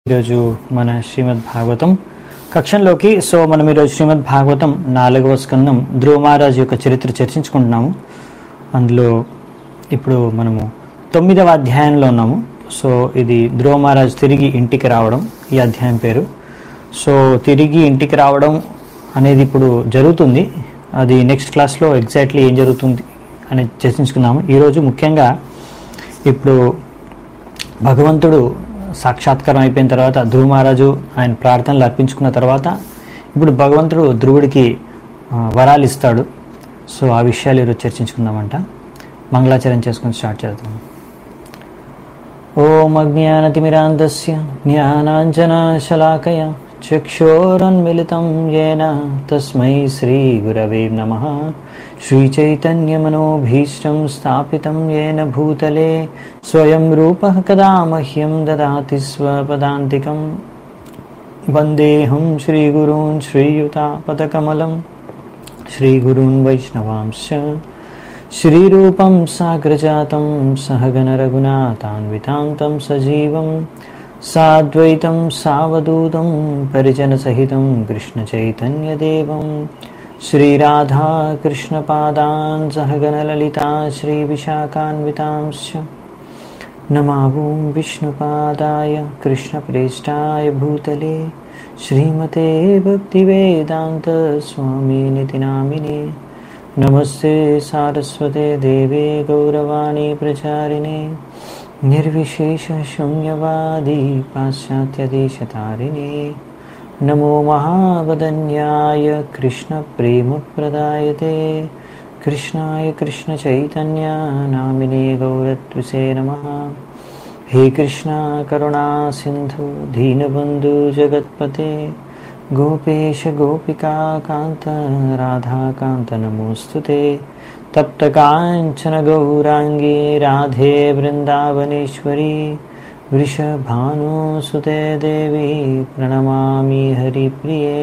ఈరోజు మన శ్రీమద్ భాగవతం కక్షంలోకి సో మనం ఈరోజు శ్రీమద్ భాగవతం నాలుగవ స్కందం ధ్రువ మహారాజు యొక్క చరిత్ర చర్చించుకుంటున్నాము అందులో ఇప్పుడు మనము తొమ్మిదవ అధ్యాయంలో ఉన్నాము సో ఇది ధ్రువ మహారాజు తిరిగి ఇంటికి రావడం ఈ అధ్యాయం పేరు సో తిరిగి ఇంటికి రావడం అనేది ఇప్పుడు జరుగుతుంది అది నెక్స్ట్ క్లాస్లో ఎగ్జాక్ట్లీ ఏం జరుగుతుంది అనేది చర్చించుకుందాము ఈరోజు ముఖ్యంగా ఇప్పుడు భగవంతుడు సాక్షాత్కారం అయిపోయిన తర్వాత ధ్రువ మహారాజు ఆయన ప్రార్థనలు అర్పించుకున్న తర్వాత ఇప్పుడు భగవంతుడు ధ్రువుడికి ఆ, వరాలు ఇస్తాడు సో ఆ విషయాలు ఈరోజు చర్చించుకుందామంట మంగళాచరణ చేసుకుని స్టార్ట్ చేద్దాం ఓం అజ్ఞానతిమిరాంతస్య జ్ఞానాంజనాశలాకయ చక్షోరన్మిళితం येन తస్మై శ్రీగురవే నమः श्रीचैतन्यमनोभीष्टं स्थापितं येन भूतले स्वयं रूपः कदा मह्यं ददाति स्वपदान्तिकं वन्देऽहं श्रीगुरून् श्रीयुतापदकमलं श्रीगुरून् वैष्णवांश्च श्रीरूपं साग्रजातं सहगणरघुनाथान्वितां तं सजीवं साद्वैतं सावधूतं परिजनसहितं कृष्णचैतन्यदेवं श्रीराधा कृष्णपादान् सहगणललिता श्रीविशाखान्वितांश्च नमावुं विष्णुपादाय कृष्णप्रेष्ठाय भूतले श्रीमते भक्तिवेदान्तस्वामिनिति नामिने नमस्ते सारस्वते देवे गौरवाणी प्रचारिणे निर्विशेषशून्यवादी पाश्चात्यदेशतारिणे नमो महावदन्याय कृष्णप्रेमप्रदायते कृष्णाय कृष्णचैतन्या नामिने गौरत्विषे नमः हे कृष्णा करुणा सिन्धु दीनबन्धु जगत्पते गोपेश गोपिका कान्त राधाकान्त नमोऽस्तु ते तप्तकाञ्चन गौराङ्गी राधे वृन्दावनेश्वरी वृषभानुसुते देवी प्रणमामि हरिप्रिये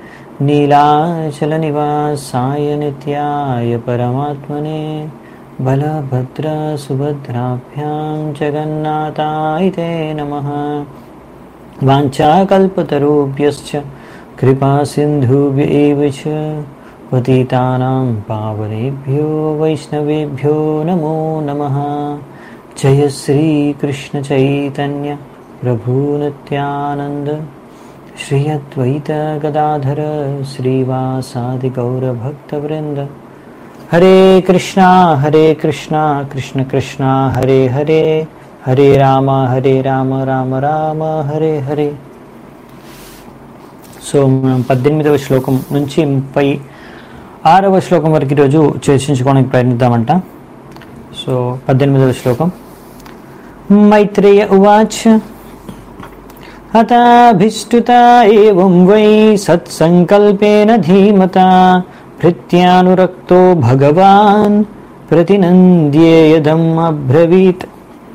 नीलाचलनिवासाय नित्याय परमात्मने बलभद्रसुभद्राभ्यां जगन्नाथाय ते नमः वाञ्छाकल्पतरुभ्यश्च कृपासिन्धुभ्य एव च पतितानां पावनेभ्यो वैष्णवेभ्यो नमो नमः जय श्रीकृष्णचैतन्य प्रभुनित्यानन्द श्री अद्वैत गदाधर श्रीवासादिगौरभक्तवृन्द हरे कृष्णा हरे कृष्णा कृष्ण कृष्णा हरे हरे हरे राम हरे राम రామ రామ హరే హరే సో మనం పద్దెనిమిదవ శ్లోకం నుంచి ముప్పై ఆరవ శ్లోకం వరకు ఈరోజు చర్చించుకోవడానికి ప్రయత్నిద్దామంట సో పద్దెనిమిదవ శ్లోకం మైత్రేయ ఉవాచ हताभिष्टुता एवं वै सत्सङ्कल्पेन धीमता भृत्यानुरक्तो भगवान् प्रतिनन्द्येयदम् अब्रवीत्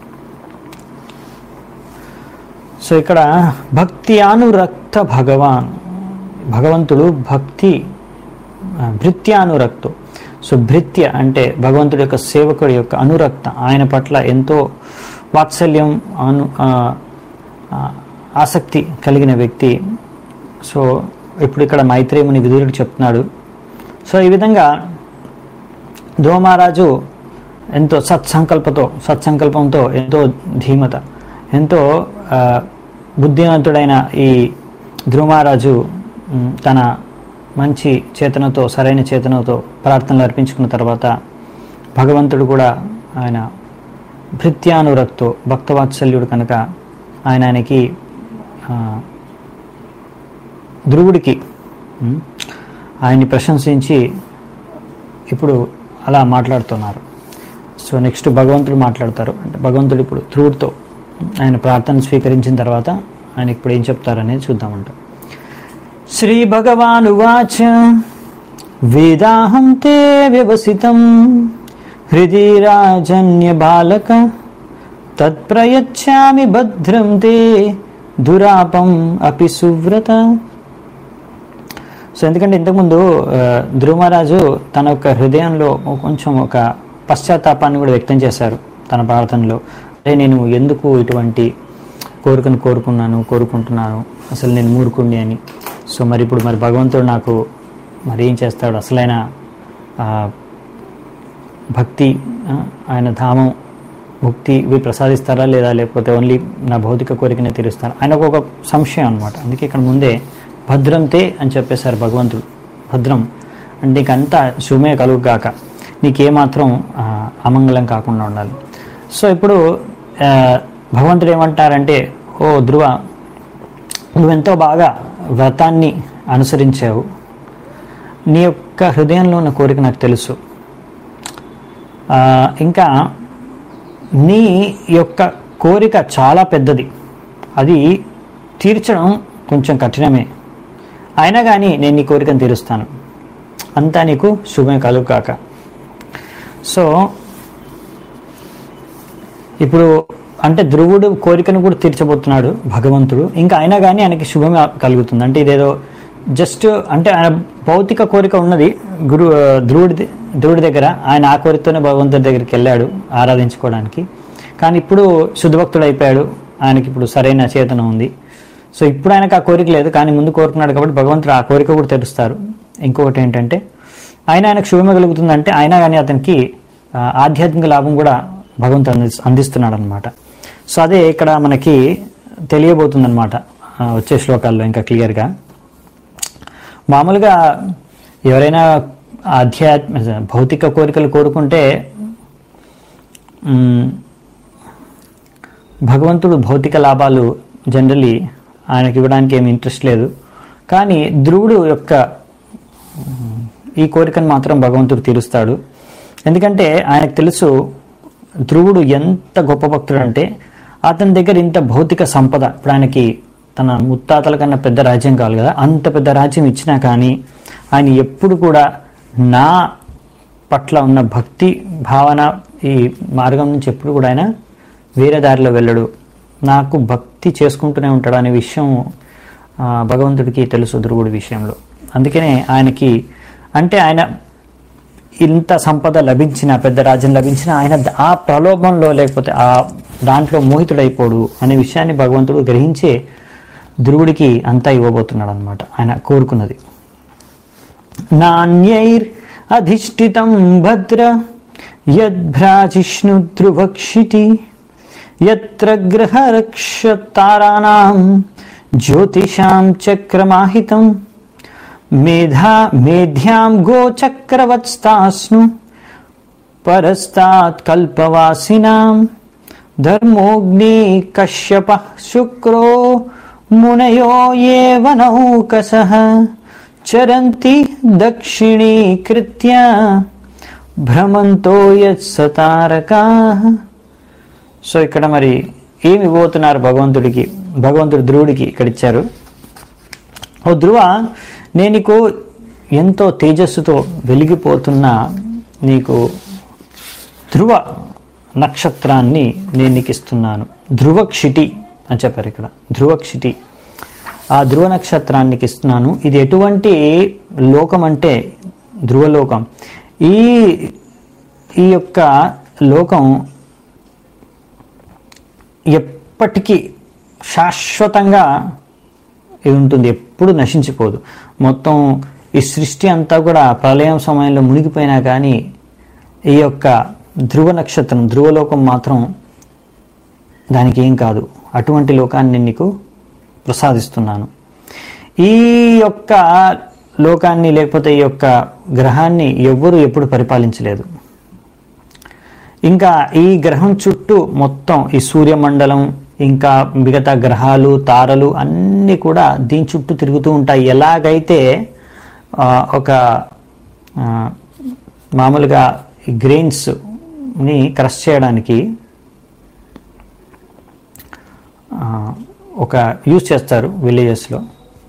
సో ఇక్కడ భక్తి అనురక్త భగవాన్ భగవంతుడు భక్తి ఆ, భృత్యానురక్తు సో భృత్య అంటే భగవంతుడి యొక్క సేవకుడి యొక్క అనురక్త ఆయన పట్ల ఎంతో వాత్సల్యం అను ఆ, ఆ, ఆసక్తి కలిగిన వ్యక్తి సో ఇప్పుడు ఇక్కడ మైత్రేయుని విదురుడు చెప్తున్నాడు సో ఈ విధంగా ధ్రువమహారాజు ఎంతో సత్సంకల్పతో సత్సంకల్పంతో ఎంతో ధీమత ఎంతో ఆ, బుద్ధివంతుడైన ఈ ధ్రువమహారాజు ఉమ్, తన మంచి చేతనతో సరైన చేతనతో ప్రార్థనలు అర్పించుకున్న తర్వాత భగవంతుడు కూడా ఆయన భృత్యానురక్తో భక్తవాత్సల్యుడు కనుక ఆయన ఆయనకి ఆ, ధ్రువుడికి ఉమ్, ఆయన్ని ప్రశంసించి ఇప్పుడు అలా మాట్లాడుతున్నారు సో నెక్స్ట్ భగవంతుడు మాట్లాడతారు అంటే భగవంతుడు ఇప్పుడు ధ్రువుడితో ఆయన ప్రార్థన స్వీకరించిన తర్వాత ఆయన ఇప్పుడు ఏం చెప్తారనేది చూద్దామంట శ్రీ భగవానువాచ వేదాహం తే వ్యవసితం హృది రాజన్య బాలక తత్ప్రయచ్చామి భద్రం తే దురాపం అపి సువ్రత సో ఎందుకంటే ఇంతకుముందు ఆ, ధ్రువమహారాజు తన యొక్క హృదయంలో కొంచెం ఒక పశ్చాత్తాపాన్ని కూడా వ్యక్తం చేశారు తన ప్రార్థనలో అంటే నేను ఎందుకు ఇటువంటి కోరికను కోరుకున్నాను కోరుకుంటున్నాను అసలు నేను మూర్ఖుణ్ణి అని సో మరి ఇప్పుడు మరి భగవంతుడు నాకు మరి ఏం చేస్తాడు అసలైన ఆ, భక్తి ఆ, ఆయన ధామం ముక్తి ఇవి ప్రసాదిస్తారా లేదా లేకపోతే ఓన్లీ నా భౌతిక కోరికనే తీరుస్తారా ఆయనకు ఒక సంశయం అనమాట అందుకే ఇక్కడ ముందే భద్రంతే అని చెప్పేశారు భగవంతుడు భద్రం అంటే నీకంతా శుభమే కలుగుగాక నీకేమాత్రం ఆ, అమంగళం కాకుండా ఉండాలి సో ఇప్పుడు ఆ, భగవంతుడు ఏమంటారంటే ఓ ధ్రువ నువ్వెంతో బాగా వ్రతాన్ని అనుసరించావు నీ యొక్క హృదయంలో ఉన్న కోరిక నాకు తెలుసు ఆ, ఇంకా నీ యొక్క కోరిక చాలా పెద్దది అది తీర్చడం కొంచెం కఠినమే అయినా కానీ నేను నీ కోరికను తీరుస్తాను అంతా నీకు శుభమే కలుగు కాక సో ఇప్పుడు అంటే ధ్రువుడు కోరికను కూడా తీర్చబోతున్నాడు భగవంతుడు ఇంకా అయినా కానీ ఆయనకి శుభం కలుగుతుంది అంటే ఇదేదో జస్ట్ అంటే ఆయన భౌతిక కోరిక ఉన్నది గురు ధ్రువుడి ద- ధ్రువుడి దగ్గర ఆయన ఆ కోరికతోనే భగవంతుడి దగ్గరికి వెళ్ళాడు ఆరాధించుకోవడానికి కానీ ఇప్పుడు శుద్ధభక్తుడు అయిపోయాడు ఆయనకి ఇప్పుడు సరైన చేతన ఉంది సో ఇప్పుడు ఆయనకు ఆ కోరిక లేదు కానీ ముందు కోరుకున్నాడు కాబట్టి భగవంతుడు ఆ కోరిక కూడా తెరుస్తారు ఇంకొకటి ఏంటంటే ఆయన ఆయనకు శుభమే కలుగుతుందంటే అయినా కానీ అతనికి ఆ, ఆధ్యాత్మిక లాభం కూడా భగవంతుడు అంది అందిస్తున్నాడు అనమాట సో అదే ఇక్కడ మనకి తెలియబోతుందన్నమాట ఆ, వచ్చే శ్లోకాల్లో ఇంకా క్లియర్గా మామూలుగా ఎవరైనా ఆధ్యాత్మ భౌతిక కోరికలు కోరుకుంటే మ్, భగవంతుడు భౌతిక లాభాలు జనరలీ ఆయనకి ఇవ్వడానికి ఏమి ఇంట్రెస్ట్ లేదు కానీ ధ్రువుడు యొక్క మ్, ఈ కోరికను మాత్రం భగవంతుడు తీరుస్తాడు ఎందుకంటే ఆయనకు తెలుసు ధ్రువుడు ఎంత గొప్ప భక్తుడు అంటే అతని దగ్గర ఇంత భౌతిక సంపద ఇప్పుడు ఆయనకి తన ముత్తాతల కన్నా పెద్ద రాజ్యం కావాలి కదా అంత పెద్ద రాజ్యం ఇచ్చినా కానీ ఆయన ఎప్పుడు కూడా నా పట్ల ఉన్న భక్తి భావన ఈ మార్గం నుంచి ఎప్పుడు కూడా ఆయన వేరే దారిలో వెళ్ళడు నాకు భక్తి చేసుకుంటూనే ఉంటాడు అనే విషయం ఆ, భగవంతుడికి తెలుసు ధ్రువుడి విషయంలో అందుకనే ఆయనకి అంటే ఆయన ఇంత సంపద లభించిన పెద్ద రాజ్యం లభించిన ఆయన ద- ఆ ప్రలోభంలో లేకపోతే ఆ దాంట్లో మోహితుడైపోడు అనే విషయాన్ని భగవంతుడు గ్రహించే ధ్రువుడికి అంతా ఇవ్వబోతున్నాడు అనమాట ఆయన కోరుకున్నది నాణ్యైర్ అధిష్ఠితం భద్ర యద్భ్రాజిష్ణు ధ్రువక్షితి యత్ర గ్రహరక్షతారాణం జ్యోతిషాం చక్రమాహితం మేధా మేధ్యాం గోచక్రవత్స్తాస్ను పరస్తాత్ కల్పవాసినాం ధర్మోగ్ని కశ్యప శుక్రో మునయో ఏవ నౌకసః చరంతి దక్షిణీకృత్య భ్రమంతో యత్సతారకా సో ఇక్కడ మరి ఏమి ఇవ్వబోతున్నారు భగవంతుడికి భగవంతుడు ధ్రువుడికి ఇక్కడ ఇచ్చారు ఓ ధ్రువ నేను నీకు ఎంతో తేజస్సుతో వెలిగిపోతున్న నీకు ధ్రువ నక్షత్రాన్ని నేను నీకు ఇస్తున్నాను ధ్రువక్షిటి అని చెప్పారు ఇక్కడ ధ్రువక్షిటి ఆ ధ్రువ నక్షత్రాన్ని నీకు ఇస్తున్నాను ఇది ఎటువంటి లోకం అంటే ధ్రువలోకం ఈ ఈ యొక్క లోకం ఎప్పటికీ శాశ్వతంగా ఇది ఉంటుంది ఎప్పుడు నశించిపోదు మొత్తం ఈ సృష్టి అంతా కూడా ప్రళయం సమయంలో మునిగిపోయినా కానీ ఈ యొక్క ధ్రువ నక్షత్రం ధ్రువలోకం మాత్రం దానికి ఏం కాదు అటువంటి లోకాన్ని నేను నీకు ప్రసాదిస్తున్నాను ఈ యొక్క లోకాన్ని లేకపోతే ఈ యొక్క గ్రహాన్ని ఎవ్వరూ ఎప్పుడు పరిపాలించలేదు ఇంకా ఈ గ్రహం చుట్టూ మొత్తం ఈ సూర్యమండలం ఇంకా మిగతా గ్రహాలు తారలు అన్నీ కూడా దీని చుట్టూ తిరుగుతూ ఉంటాయి ఎలాగైతే ఆ, ఒక ఆ, మామూలుగా గ్రెయిన్స్ని క్రష్ చేయడానికి ఆ, ఒక యూజ్ చేస్తారు విలేజెస్లో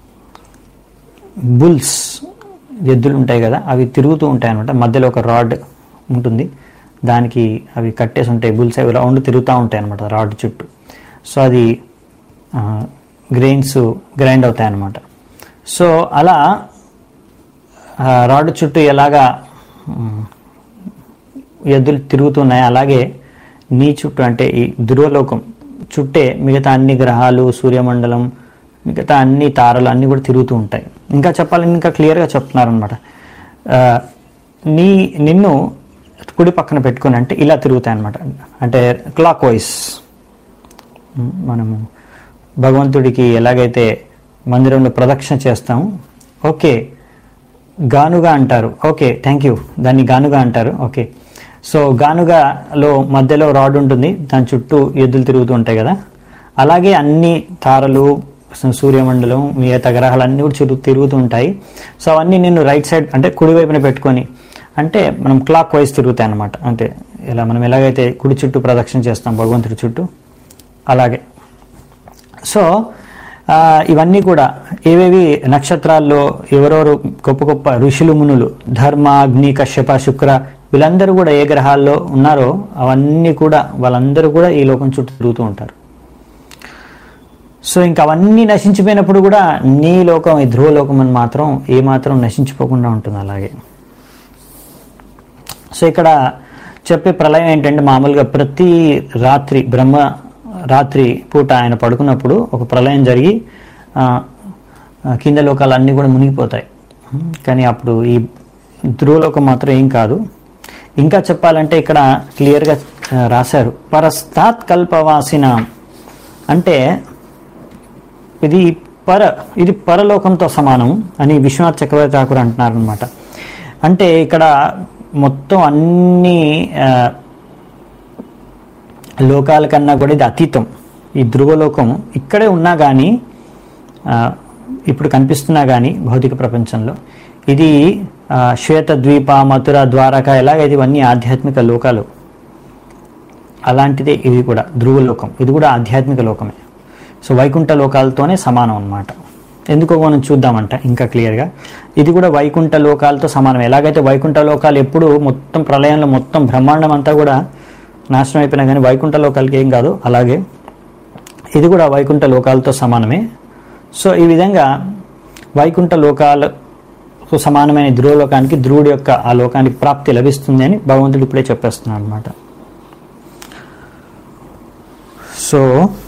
బుల్స్ ఎద్దులు ఉంటాయి కదా అవి తిరుగుతూ ఉంటాయి అనమాట మధ్యలో ఒక రాడ్ ఉంటుంది దానికి అవి కట్టేసి ఉంటాయి బుల్స్ అవి రౌండ్ తిరుగుతూ ఉంటాయి అనమాట రాడ్ చుట్టూ సో అది గ్రెయిన్స్ గ్రైండ్ అవుతాయి అనమాట సో అలా ఆ, రాడ్ చుట్టూ ఎలాగా ఉమ్, ఎద్దులు తిరుగుతున్నాయి అలాగే నీ చుట్టూ అంటే ఈ ధ్రువలోకం చుట్టే మిగతా అన్ని గ్రహాలు సూర్యమండలం మిగతా అన్ని తారలు అన్నీ కూడా తిరుగుతూ ఉంటాయి ఇంకా చెప్పాలని ఇంకా క్లియర్గా చెప్తున్నారనమాట నీ నిన్ను కుడి పక్కన పెట్టుకొని అంటే ఇలా తిరుగుతాయి అనమాట అంటే క్లాక్ వైజ్ మనము భగవంతుడికి ఎలాగైతే మందిరంలో ప్రదక్షిణ చేస్తాము ఓకే గానుగా అంటారు ఓకే థ్యాంక్ యూ దాన్ని గానుగా అంటారు ఓకే సో గానుగాలో మధ్యలో రాడ్ ఉంటుంది దాని చుట్టూ ఎద్దులు తిరుగుతూ ఉంటాయి కదా అలాగే అన్ని తారలు సూర్యమండలం మిగతా గ్రహాలు అన్నీ కూడా తిరుగు తిరుగుతూ ఉంటాయి సో అవన్నీ నేను రైట్ సైడ్ అంటే కుడివైపున పెట్టుకొని అంటే మనం క్లాక్ వైజ్ తిరుగుతాయి అన్నమాట అంటే ఇలా మనం ఎలాగైతే కుడి చుట్టూ ప్రదక్షిణ చేస్తాం భగవంతుడి చుట్టూ అలాగే సో ఆ, ఇవన్నీ కూడా ఏవేవి నక్షత్రాల్లో ఎవరెవరు గొప్ప గొప్ప ఋషులు మునులు ధర్మ అగ్ని కశ్యప శుక్ర వీళ్ళందరూ కూడా ఏ గ్రహాల్లో ఉన్నారో అవన్నీ కూడా వాళ్ళందరూ కూడా ఈ లోకం చుట్టూ తిరుగుతూ ఉంటారు సో ఇంకా అవన్నీ నశించిపోయినప్పుడు కూడా నీ లోకం ఈ ధ్రువలోకం అని మాత్రం ఏ మాత్రం నశించిపోకుండా ఉంటుంది అలాగే సో ఇక్కడ చెప్పే ప్రళయం ఏంటంటే మామూలుగా ప్రతి రాత్రి బ్రహ్మ రాత్రి పూట ఆయన పడుకున్నప్పుడు ఒక ప్రళయం జరిగి ఆ, ఆ, కింద లోకాలు అన్నీ కూడా మునిగిపోతాయి కానీ అప్పుడు ఈ ధ్రువలోకం మాత్రం ఏం కాదు ఇంకా చెప్పాలంటే ఇక్కడ క్లియర్గా ఆ, రాశారు పరస్తాత్ కల్పవాసిన అంటే ఇది పర ఇది పరలోకంతో సమానం అని విశ్వనాథ్ చక్రవర్తి ఠాకూర్ అంటున్నారు అనమాట అంటే ఇక్కడ మొత్తం అన్ని ఆ, లోకాల కన్నా కూడా ఇది అతీతం ఈ ధ్రువలోకం ఇక్కడే ఉన్నా కానీ ఆ, ఇప్పుడు కనిపిస్తున్నా కానీ భౌతిక ప్రపంచంలో ఇది ఆ, శ్వేత ద్వీప మథుర ద్వారక ఎలాగైతే ఇవన్నీ ఆధ్యాత్మిక లోకాలు అలాంటిదే ఇది కూడా ధ్రువలోకం ఇది కూడా ఆధ్యాత్మిక లోకమే సో వైకుంఠ లోకాలతోనే సమానం అన్నమాట ఎందుకో మనం చూద్దామంట ఇంకా క్లియర్గా ఇది కూడా వైకుంఠ లోకాలతో సమానం ఎలాగైతే వైకుంఠ లోకాలు ఎప్పుడు మొత్తం ప్రళయంలో మొత్తం బ్రహ్మాండం అంతా కూడా నాశనం అయిపోయినా కానీ వైకుంఠ లోకాలకి ఏం కాదు అలాగే ఇది కూడా వైకుంఠ లోకాలతో సమానమే సో ఈ విధంగా వైకుంఠ లోకాలకు సమానమైన ఈ ధ్రువలోకానికి ధ్రువుడి యొక్క ఆ లోకానికి ప్రాప్తి లభిస్తుంది అని భగవంతుడు ఇప్పుడే చెప్పేస్తున్నాడు అనమాట సో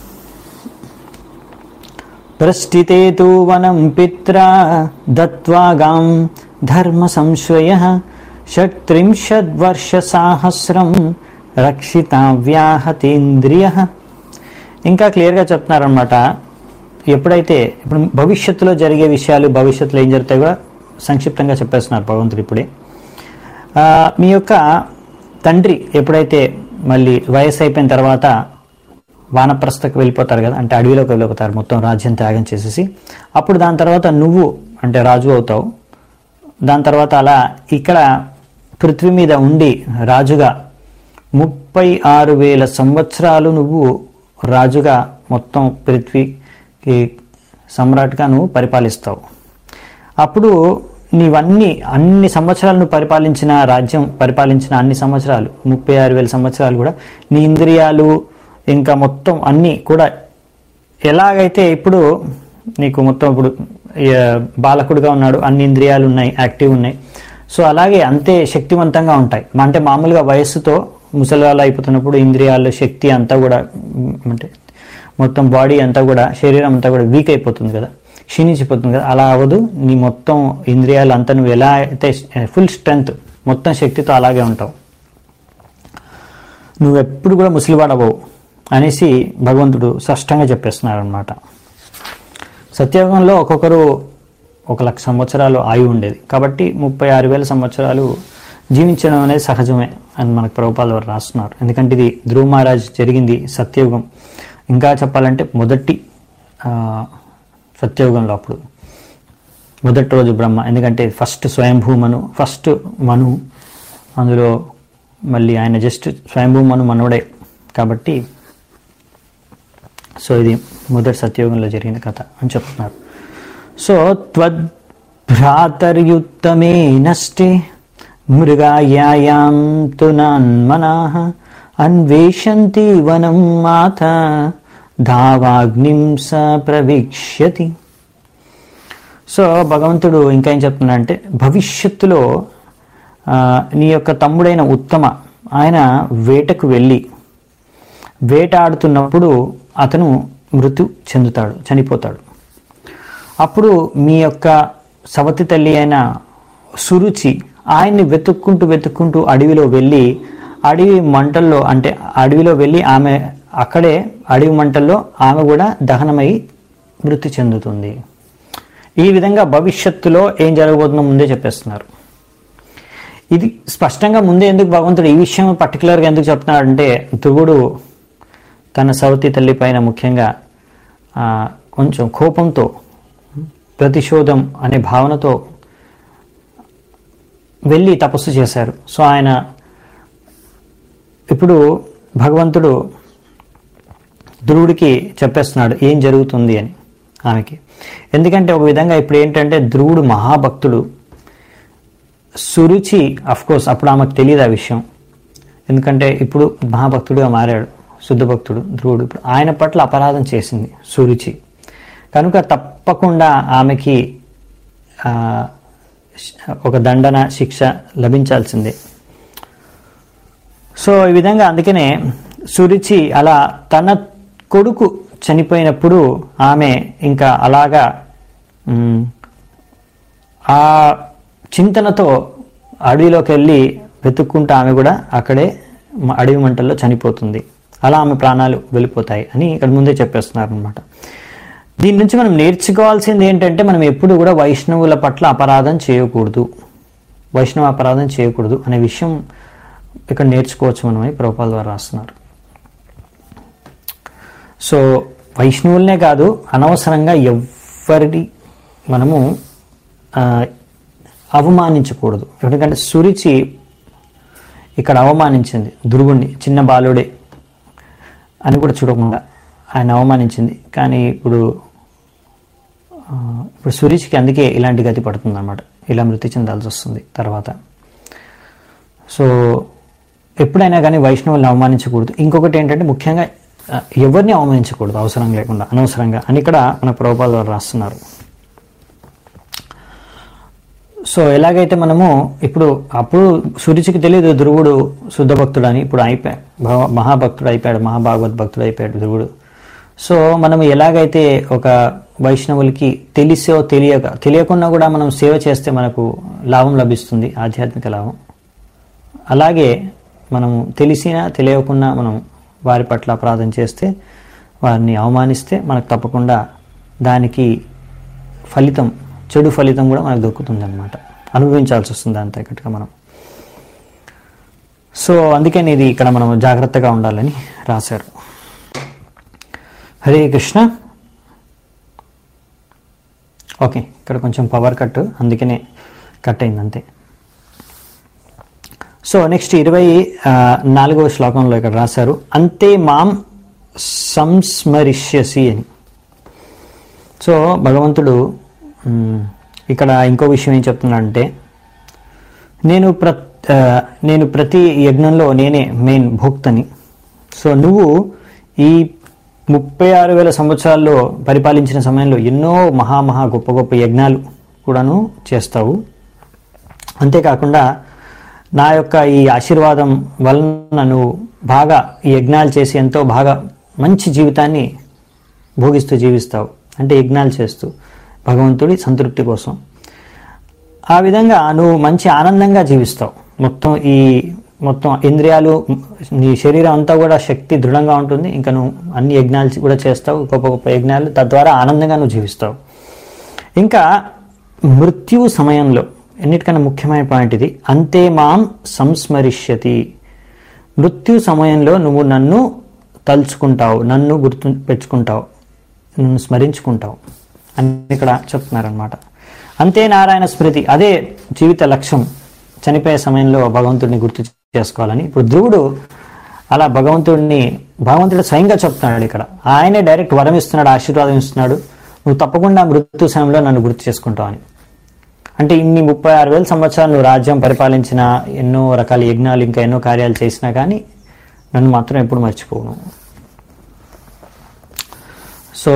ప్రస్థితే తు వనం పిత్రా దత్వా గాం ధర్మ సంశయ షట్త్రింశద్వర్ష సాహస్రం రక్షితావ్యాహతేంద్రియ ఇంకా క్లియర్గా చెప్తున్నారనమాట ఎప్పుడైతే ఇప్పుడు భవిష్యత్తులో జరిగే విషయాలు భవిష్యత్తులో ఏం జరుగుతాయో కూడా సంక్షిప్తంగా చెప్పేస్తున్నారు భగవంతుడు ఇప్పుడే ఆ, మీ యొక్క తండ్రి ఎప్పుడైతే మళ్ళీ వయసు అయిపోయిన తర్వాత వానప్రస్థకు వెళ్ళిపోతారు కదా అంటే అడవిలోకి వెళ్ళిపోతారు మొత్తం రాజ్యం త్యాగం చేసేసి అప్పుడు దాని తర్వాత నువ్వు అంటే రాజు అవుతావు దాని తర్వాత అలా ఇక్కడ పృథ్వీ మీద ఉండి రాజుగా ముప్పై ఆరు వేల సంవత్సరాలు నువ్వు రాజుగా మొత్తం పృథ్వీకి సమ్రాట్గా నువ్వు పరిపాలిస్తావు అప్పుడు నీవన్నీ అన్ని సంవత్సరాలు నువ్వు పరిపాలించిన రాజ్యం పరిపాలించిన అన్ని సంవత్సరాలు ముప్పై ఆరు వేల సంవత్సరాలు కూడా నీ ఇంద్రియాలు ఇంకా మొత్తం అన్నీ కూడా ఎలాగైతే ఇప్పుడు నీకు మొత్తం ఇప్పుడు ఏ, బాలకుడుగా ఉన్నాడు అన్ని ఇంద్రియాలు ఉన్నాయి యాక్టివ్ ఉన్నాయి సో అలాగే అంతే శక్తివంతంగా ఉంటాయి అంటే మామూలుగా వయస్సుతో ముసలివాళ్ళు అయిపోతున్నప్పుడు ఇంద్రియాలు శక్తి అంతా కూడా ఉమ్, అంటే మొత్తం బాడీ అంతా కూడా శరీరం అంతా కూడా వీక్ అయిపోతుంది కదా క్షీణించిపోతుంది కదా అలా అవ్వదు నీ మొత్తం ఇంద్రియాలు అంతా నువ్వు ఎలా అయితే ఫుల్ స్ట్రెంగ్త్ మొత్తం శక్తితో అలాగే ఉంటావు నువ్వు ఎప్పుడు కూడా ముసలివాడవవు అనేసి భగవంతుడు స్పష్టంగా చెప్పేస్తున్నారు అనమాట సత్యయుగంలో ఒక్కొక్కరు ఒక లక్ష సంవత్సరాలు ఆయువు ఉండేది కాబట్టి ముప్పై ఆరు వేల సంవత్సరాలు జీవించడం అనేది సహజమే అని మనకు ప్రభుపాల వారు రాస్తున్నారు ఎందుకంటే ఇది ధ్రువ మహారాజ్ జరిగింది సత్యయుగం ఇంకా చెప్పాలంటే మొదటి ఆ, సత్యయుగంలో అప్పుడు మొదటి రోజు బ్రహ్మ ఎందుకంటే ఫస్ట్ స్వయంభూ మను ఫస్ట్ మను అందులో మళ్ళీ ఆయన జస్ట్ స్వయంభూ మను మనవడే కాబట్టి సో ఇది మొదటి సత్యయుగంలో జరిగిన కథ అని చెప్తున్నారు సో త్వద్భ్రాతర్యుత్తమే నష్టే మృగాయాం తు నాన్మనా అన్వేషంతి వనం మాత ధావాగ్నిం స ప్రవీక్ష్యతి సో భగవంతుడు ఇంకా ఏం చెప్తున్నాడంటే భవిష్యత్తులో ఆ, నీ యొక్క తమ్ముడైన ఉత్తమ ఆయన వేటకు వెళ్ళి వేటాడుతున్నప్పుడు అతను మృत्यు చెందుతాడు చనిపోతాడు అప్పుడు మీ యొక్క సవతి తల్లి అయిన సురుచి ఆయన్ని వెతుక్కుంటూ వెతుక్కుంటూ అడవిలో వెళ్ళి అడవి మంటల్లో అంటే అడవిలో వెళ్ళి ఆమె అక్కడే అడవి మంటల్లో ఆమె కూడా దహనమై మృతి చెందుతుంది ఈ విధంగా భవిష్యత్తులో ఏం జరగబోతుందో ముందే చెప్పేస్తున్నారు ఇది స్పష్టంగా ముందే ఎందుకు భగవంతుడు ఈ విషయం పర్టికులర్గా ఎందుకు చెప్తున్నాడంటే ధ్రువుడు తన సవతి తల్లి పైన ముఖ్యంగా ఆ, కొంచెం కోపంతో ప్రతిశోధం అనే భావనతో వెళ్ళి తపస్సు చేశారు సో ఆయన ఇప్పుడు భగవంతుడు ధ్రువుడికి చెప్పేస్తున్నాడు ఏం జరుగుతుంది అని ఆమెకి ఎందుకంటే ఒక విధంగా ఇప్పుడు ఏంటంటే ధ్రువుడు మహాభక్తుడు సురుచి అఫ్ కోర్స్ అప్పుడు ఆమెకు తెలియదు ఆ విషయం ఎందుకంటే ఇప్పుడు మహాభక్తుడుగా మారాడు శుద్ధ భక్తుడు ధ్రువుడు ఇప్పుడు ఆయన పట్ల అపరాధం చేసింది సురుచి కనుక తప్పకుండా ఆమెకి ఆ, ఒక దండన శిక్ష లభించాల్సిందే సో ఈ విధంగా అందుకనే సురుచి అలా తన కొడుకు చనిపోయినప్పుడు ఆమె ఇంకా అలాగా మ్, ఆ చింతనతో అడవిలోకి వెళ్ళి వెతుక్కుంటూ ఆమె కూడా అక్కడే మ- అడవి మంటల్లో చనిపోతుంది అలా ఆమె ప్రాణాలు వెళ్ళిపోతాయి అని ఇక్కడ ముందే చెప్పేస్తున్నారు అనమాట దీని నుంచి మనం నేర్చుకోవాల్సింది ఏంటంటే మనం ఎప్పుడు కూడా వైష్ణవుల పట్ల అపరాధం చేయకూడదు వైష్ణవ అపరాధం చేయకూడదు అనే విషయం ఇక్కడ నేర్చుకోవచ్చు మనం అని ప్రభుపాల ద్వారా రాస్తున్నారు సో వైష్ణవులనే కాదు అనవసరంగా ఎవ్వరిని మనము ఆ, అవమానించకూడదు ఎందుకంటే సురుచి ఇక్కడ అవమానించింది ధ్రువుణ్ణి చిన్న బాలుడే అని కూడా చూడకుండా ఆయన అవమానించింది కానీ ఇప్పుడు ఆ, ఇప్పుడు సురుచికి అందుకే ఇలాంటి గతి పడుతుంది అనమాట ఇలా మృతి చెందాల్సి వస్తుంది తర్వాత సో ఎప్పుడైనా కానీ వైష్ణవుల్ని అవమానించకూడదు ఇంకొకటి ఏంటంటే ముఖ్యంగా ఆ, ఎవరిని అవమానించకూడదు అవసరం లేకుండా అనవసరంగా అని ఇక్కడ మన ప్రభుపాల ద్వారా రాస్తున్నారు సో ఎలాగైతే మనము ఇప్పుడు అప్పుడు సురుచికి తెలియదు ధ్రువుడు శుద్ధ భక్తుడు అని ఇప్పుడు అయిపోయాడు భవ- మహాభక్తుడు అయిపోయాడు మహాభాగవత్ భక్తుడు అయిపోయాడు ధ్రువుడు సో మనం ఎలాగైతే ఒక వైష్ణవులకి తెలిసో తెలియక తెలియకుండా కూడా మనం సేవ చేస్తే మనకు లాభం లభిస్తుంది ఆధ్యాత్మిక లాభం అలాగే మనము తెలిసినా తెలియకుండా మనం వారి పట్ల అపరాధం చేస్తే వారిని అవమానిస్తే మనకు తప్పకుండా దానికి ఫలితం చెడు ఫలితం కూడా మనకు దొక్కుతుంది అనమాట అనుభవించాల్సి వస్తుంది అంత ఇక్కడిగా మనం సో అందుకని ఇది ఇక్కడ మనం జాగ్రత్తగా ఉండాలని రాశారు హరే కృష్ణ ఓకే ఇక్కడ కొంచెం పవర్ కట్ అందుకనే కట్ అయింది అంతే సో నెక్స్ట్ ఇరవై ఆ, నాలుగవ శ్లోకంలో ఇక్కడ రాశారు అంతే మాం సంస్మరిష్యసి అని సో భగవంతుడు మ్, ఇక్కడ ఇంకో విషయం ఏం చెప్తున్నాడంటే నేను ప్ర ఆ, నేను ప్రతి యజ్ఞంలో నేనే మెయిన్ భోక్తని సో నువ్వు ఈ ముప్పై ఆరు వేల సంవత్సరాల్లో పరిపాలించిన సమయంలో ఎన్నో మహా మహా గొప్ప గొప్ప యజ్ఞాలు కూడాను చేస్తావు అంతేకాకుండా నా యొక్క ఈ ఆశీర్వాదం వలన నువ్వు బాగా ఈ యజ్ఞాలు చేసి ఎంతో బాగా మంచి జీవితాన్ని భోగిస్తూ జీవిస్తావు అంటే యజ్ఞాలు చేస్తూ భగవంతుడి సంతృప్తి కోసం ఆ విధంగా నువ్వు మంచి ఆనందంగా జీవిస్తావు మొత్తం ఈ మొత్తం ఇంద్రియాలు నీ శరీరం అంతా కూడా శక్తి దృఢంగా ఉంటుంది ఇంకా నువ్వు అన్ని యజ్ఞాలు కూడా చేస్తావు గొప్ప గొప్ప యజ్ఞాలు తద్వారా ఆనందంగా నువ్వు జీవిస్తావు ఇంకా మృత్యు సమయంలో ఎన్నిటికన్నా ముఖ్యమైన పాయింట్ ఇది అంతే మాం సంస్మరిష్యతి మృత్యు సమయంలో నువ్వు నన్ను తలుచుకుంటావు నన్ను గుర్తు పెట్టుకుంటావు నన్ను స్మరించుకుంటావు అని ఇక్కడ చెప్తున్నారనమాట అంతే నారాయణ స్మృతి అదే జీవిత లక్ష్యం చనిపోయే సమయంలో భగవంతుడిని గుర్తు చేసుకోవాలని ఇప్పుడు ధ్రువుడు అలా భగవంతుడిని భగవంతుడు స్వయంగా చెప్తున్నాడు ఇక్కడ ఆయనే డైరెక్ట్ వరం ఇస్తున్నాడు ఆశీర్వాదం ఇస్తున్నాడు నువ్వు తప్పకుండా మృత్యు సమయంలో నన్ను గుర్తు చేసుకుంటావు అని అంటే ఇన్ని ముప్పై ఆరు వేల సంవత్సరాలు నువ్వు రాజ్యం పరిపాలించిన ఎన్నో రకాల యజ్ఞాలు ఇంకా ఎన్నో కార్యాలు చేసినా కానీ నన్ను మాత్రం ఎప్పుడు మర్చిపోను సో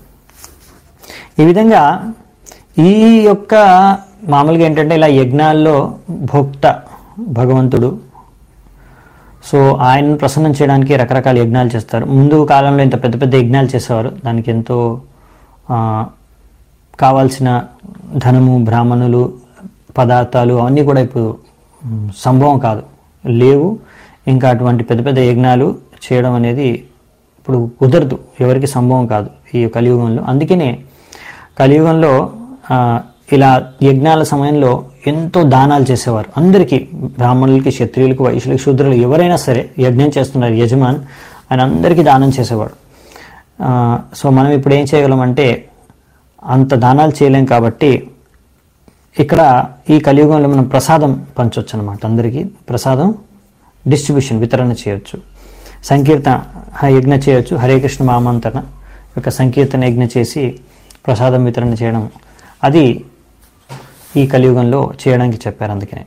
ఈ విధంగా ఈ యొక్క మామూలుగా ఏంటంటే ఇలా యజ్ఞాల్లో భోక్త భగవంతుడు సో ఆయనను ప్రసన్నం చేయడానికి రకరకాల యజ్ఞాలు చేస్తారు ముందు కాలంలో ఇంత పెద్ద పెద్ద యజ్ఞాలు చేసేవారు దానికి ఎంతో ఆ, కావాల్సిన ధనము బ్రాహ్మణులు పదార్థాలు అవన్నీ కూడా ఇప్పుడు మ్, సంభవం కాదు లేవు ఇంకా అటువంటి పెద్ద పెద్ద యజ్ఞాలు చేయడం అనేది ఇప్పుడు కుదరదు ఎవరికి సంభవం కాదు ఈ కలియుగంలో అందుకనే కలియుగంలో ఆ, ఇలా యజ్ఞాల సమయంలో ఎంతో దానాలు చేసేవారు అందరికీ బ్రాహ్మణులకి క్షత్రియులకి వైశ్యులకి శూద్రులు ఎవరైనా సరే యజ్ఞం చేస్తున్నారు యజమాన్ ఆయన అందరికీ దానం చేసేవాడు ఆ, సో మనం ఇప్పుడు ఏం చేయగలమంటే అంత దానాలు చేయలేం కాబట్టి ఇక్కడ ఈ కలియుగంలో మనం ప్రసాదం పంచవచ్చు అనమాట అందరికీ ప్రసాదం డిస్ట్రిబ్యూషన్ వితరణ చేయొచ్చు సంకీర్తన హ- యజ్ఞ చేయొచ్చు హరే కృష్ణ మామంతన యొక్క సంకీర్తన యజ్ఞ చేసి ప్రసాదం వితరణ చేయడం అది ఈ కలియుగంలో చేయడానికి చెప్పారు అందుకనే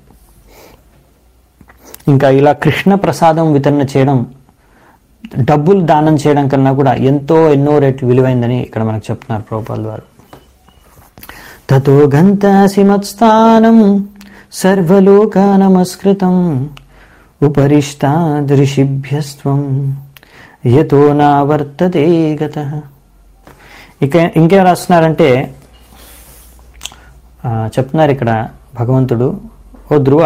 ఇంకా ఇలా కృష్ణ ప్రసాదం వితరణ చేయడం డబ్బులు దానం చేయడం కన్నా కూడా ఎంతో ఎన్నో రెట్లు విలువైందని ఇక్కడ మనకు చెప్తున్నారు ప్రభుపాల్ వారు తతో గంతాసి మత్స్థానం సర్వలోకా నమస్కృతం ఉపరిష్టాదృషిభ్యస్వం యతో నావర్తతే గత ఇక ఇంకేం రాస్తున్నారంటే ఆ, చెప్తున్నారు ఇక్కడ భగవంతుడు ఓ ధ్రువ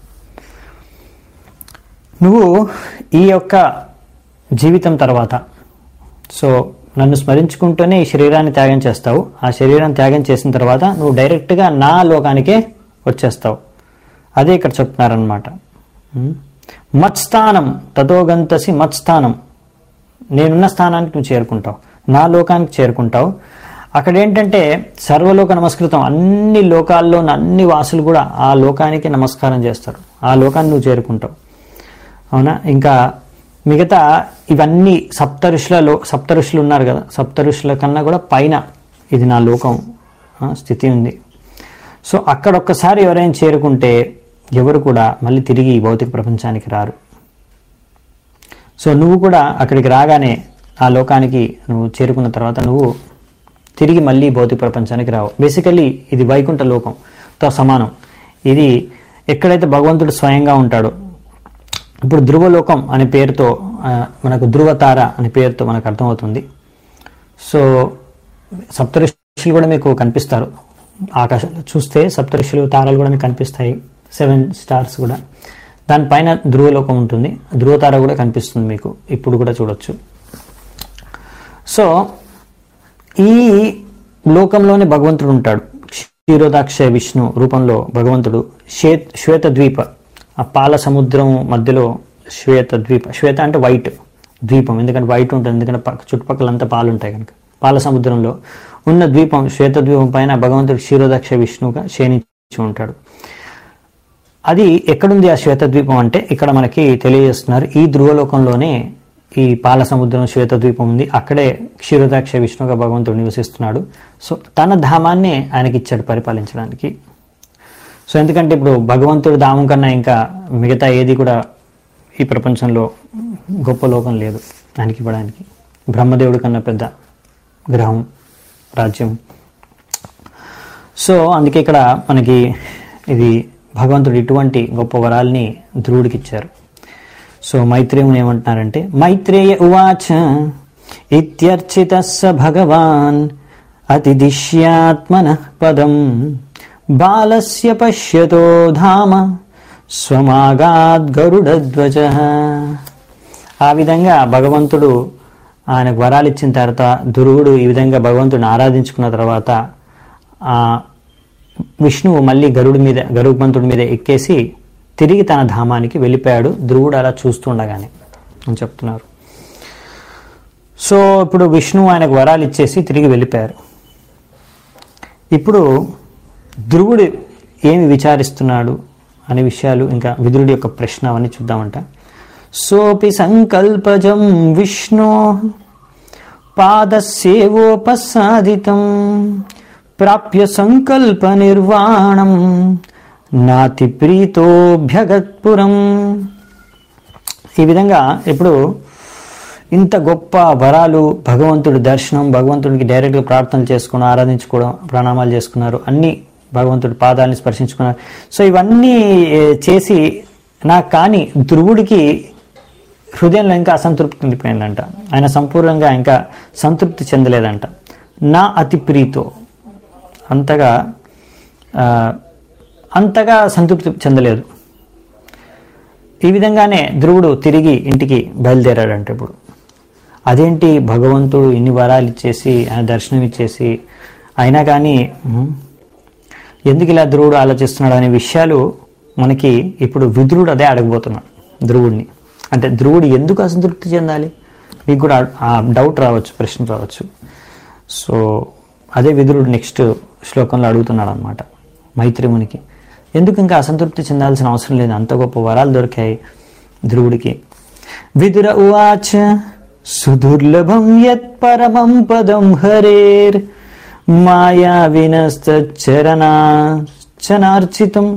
నువ్వు ఈ యొక్క జీవితం తర్వాత సో నన్ను స్మరించుకుంటూనే ఈ శరీరాన్ని త్యాగం చేస్తావు ఆ శరీరాన్ని త్యాగం చేసిన తర్వాత నువ్వు డైరెక్ట్గా నా లోకానికే వచ్చేస్తావు అదే ఇక్కడ చెప్తున్నారనమాట మత్స్థానం తథోగంతసి మత్స్థానం నేనున్న స్థానానికి నువ్వు చేరుకుంటావు నా లోకానికి చేరుకుంటావు అక్కడ ఏంటంటే సర్వలోక నమస్కృతం అన్ని లోకాల్లో ఉన్న అన్ని వాసులు కూడా ఆ లోకానికి నమస్కారం చేస్తారు ఆ లోకాన్ని నువ్వు చేరుకుంటావు అవునా ఇంకా మిగతా ఇవన్నీ సప్త ఋషులలో సప్త ఋషులు ఉన్నారు కదా సప్త ఋషుల కన్నా కూడా పైన ఇది నా లోకం ఆ, స్థితి ఉంది సో అక్కడ ఒక్కసారి ఎవరైనా చేరుకుంటే ఎవరు కూడా మళ్ళీ తిరిగి ఈ భౌతిక ప్రపంచానికి రారు సో నువ్వు కూడా అక్కడికి రాగానే ఆ లోకానికి నువ్వు చేరుకున్న తర్వాత నువ్వు తిరిగి మళ్ళీ భౌతిక ప్రపంచానికి రావు బేసికల్లీ ఇది వైకుంఠ లోకంతో సమానం ఇది ఎక్కడైతే భగవంతుడు స్వయంగా ఉంటాడో ఇప్పుడు ధ్రువలోకం అనే పేరుతో ఆ, మనకు ధ్రువతార అనే పేరుతో మనకు అర్థమవుతుంది సో సప్తఋషులు కూడా మీకు కనిపిస్తారు ఆకాశంలో చూస్తే సప్తఋషులు తారలు కూడా మీకు కనిపిస్తాయి సెవెన్ స్టార్స్ కూడా దానిపైన ధ్రువలోకం ఉంటుంది ధ్రువతార కూడా కనిపిస్తుంది మీకు ఇప్పుడు కూడా చూడొచ్చు సో ఈ లోకంలోనే భగవంతుడు ఉంటాడు క్షీరోదాక్ష విష్ణు రూపంలో భగవంతుడు శ్వే శ్వేత ద్వీప ఆ పాల సముద్రం మధ్యలో శ్వేత ద్వీప శ్వేత అంటే వైట్ ద్వీపం ఎందుకంటే వైట్ ఉంటుంది ఎందుకంటే పక్క చుట్టుపక్కల అంతా పాలు ఉంటాయి కనుక పాల సముద్రంలో ఉన్న ద్వీపం శ్వేత ద్వీపం పైన భగవంతుడు క్షీరోదాక్ష విష్ణువుగా శయనించి ఉంటాడు అది ఎక్కడుంది ఆ శ్వేత ద్వీపం అంటే ఇక్కడ మనకి తెలియజేస్తున్నారు ఈ ధ్రువలోకంలోనే ఈ పాల సముద్రం శ్వేత ద్వీపం ఉంది అక్కడే క్షీరోదాక్ష విష్ణుగా భగవంతుడు నివసిస్తున్నాడు సో తన ధామాన్ని ఆయనకి ఇచ్చాడు పరిపాలించడానికి సో ఎందుకంటే ఇప్పుడు భగవంతుడు ధామం కన్నా ఇంకా మిగతా ఏది కూడా ఈ ప్రపంచంలో గొప్ప లోకం లేదు ఆయనకి ఇవ్వడానికి బ్రహ్మదేవుడి కన్నా పెద్ద గ్రహం రాజ్యం సో అందుకే ఇక్కడ మనకి ఇది భగవంతుడు ఇటువంటి గొప్ప వరాల్ని ధ్రువుడికి ఇచ్చారు సో మైత్రేయుని ఏమంటున్నారంటే మైత్రేయ ఉవాచ ఇత్యర్చిత స భగవాన్ అతిదిశ్యాత్మన పదం బాలస్య పశ్యతో ధామ స్వమాగాద్ గరుడధ్వజ ఆ విధంగా భగవంతుడు ఆయనకు వరాలు ఇచ్చిన తర్వాత ధ్రువుడు ఈ విధంగా భగవంతుడిని ఆరాధించుకున్న తర్వాత ఆ విష్ణువు మళ్ళీ గరుడు మీద గరుత్మంతుడి మీద ఎక్కేసి తిరిగి తన ధామానికి వెళ్ళిపోయాడు ధ్రువుడు అలా చూస్తుండగానే అని చెప్తున్నారు సో ఇప్పుడు విష్ణువు ఆయనకు వరాలు ఇచ్చేసి తిరిగి వెళ్ళిపోయారు ఇప్పుడు ధ్రువుడు ఏమి విచారిస్తున్నాడు అనే విషయాలు ఇంకా విదురుడి యొక్క ప్రశ్న అవన్నీ చూద్దామంట సోపి సంకల్పజం విష్ణు పాదసేవోపసాదితం ప్రాప్య సంకల్ప నిర్వాణం నాతి ప్రీతోభ్యగత్పురం ఈ విధంగా ఇప్పుడు ఇంత గొప్ప వరాలు భగవంతుడి దర్శనం భగవంతుడికి డైరెక్ట్గా ప్రార్థనలు చేసుకోవడం ఆరాధించుకోవడం ప్రణామాలు చేసుకున్నారు అన్ని భగవంతుడి పాదాలని స్పర్శించుకున్నారు సో ఇవన్నీ ఏ, చేసి నాకు కానీ ధ్రువుడికి హృదయంలో ఇంకా అసంతృప్తి ఉండిపోయిందంట ఆయన సంపూర్ణంగా ఇంకా సంతృప్తి చెందలేదంట నా అతి ప్రీతో అంతగా ఆ, అంతగా సంతృప్తి చెందలేదు ఈ విధంగానే ధ్రువుడు తిరిగి ఇంటికి బయలుదేరాడంట ఇప్పుడు అదేంటి భగవంతుడు ఇన్ని వరాలు ఇచ్చేసి ఆయన దర్శనం ఇచ్చేసి అయినా కానీ ఉమ్, ఎందుకు ఇలా ధ్రువుడు ఆలోచిస్తున్నాడు అనే విషయాలు మనకి ఇప్పుడు విదురుడు అదే అడగబోతున్నాడు ధ్రువుడిని అంటే ధ్రువుడు ఎందుకు అసంతృప్తి చెందాలి మీకు కూడా ఆ డౌట్ రావచ్చు ప్రశ్న రావచ్చు సో అదే విదురుడు నెక్స్ట్ శ్లోకంలో అడుగుతున్నాడు అనమాట మైత్రిమునికి ఎందుకు ఇంకా అసంతృప్తి చెందాల్సిన అవసరం లేదు అంత గొప్ప వరాలు దొరికాయి ధ్రువుడికి విదుర ఉవాచ సుదుర్లభం యత్ పరమం పదం హరేర్ మాయా వినశ్చరణార్చితం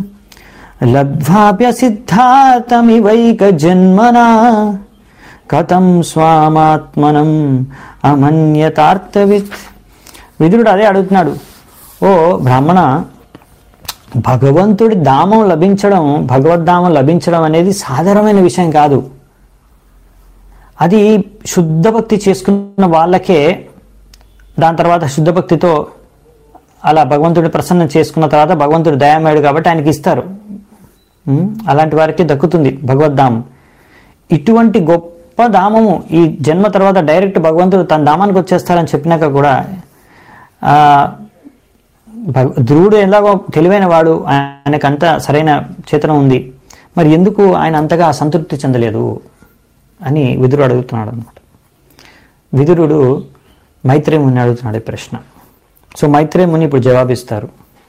లబ్ధ్వాప్యసిద్ధాతమివైక జన్మనా కథం స్వామాత్మనం అమన్యతార్థవిత్ విదురుడు అదే అడుగుతున్నాడు ఓ బ్రాహ్మణ భగవంతుడి ధామం లభించడం భగవద్ధామం లభించడం అనేది సాధారణమైన విషయం కాదు అది శుద్ధ భక్తి చేసుకున్న వాళ్ళకే దాని తర్వాత శుద్ధ భక్తితో అలా భగవంతుడి ప్రసన్నం చేసుకున్న తర్వాత భగవంతుడు దయామయుడు కాబట్టి ఆయనకి ఇస్తారు ఉం? అలాంటి వారికి దక్కుతుంది భగవద్ధామం ఇటువంటి గొప్ప ధామము ఈ జన్మ తర్వాత డైరెక్ట్ భగవంతుడు తన ధామానికి వచ్చేస్తారని చెప్పినాక కూడా ఆ, భగ- ధ్రువుడు ఎలాగో తెలివైన వాడు ఆయనకంత సరైన చేతనం ఉంది మరి ఎందుకు ఆయన అంతగా సంతృప్తి చెందలేదు అని విదురుడు అడుగుతున్నాడు అనమాట విదురుడు మైత్రేయ ముని అడుగుతున్నాడు ఈ ప్రశ్న సో మైత్రేయ ముని ఇప్పుడు జవాబిస్తారు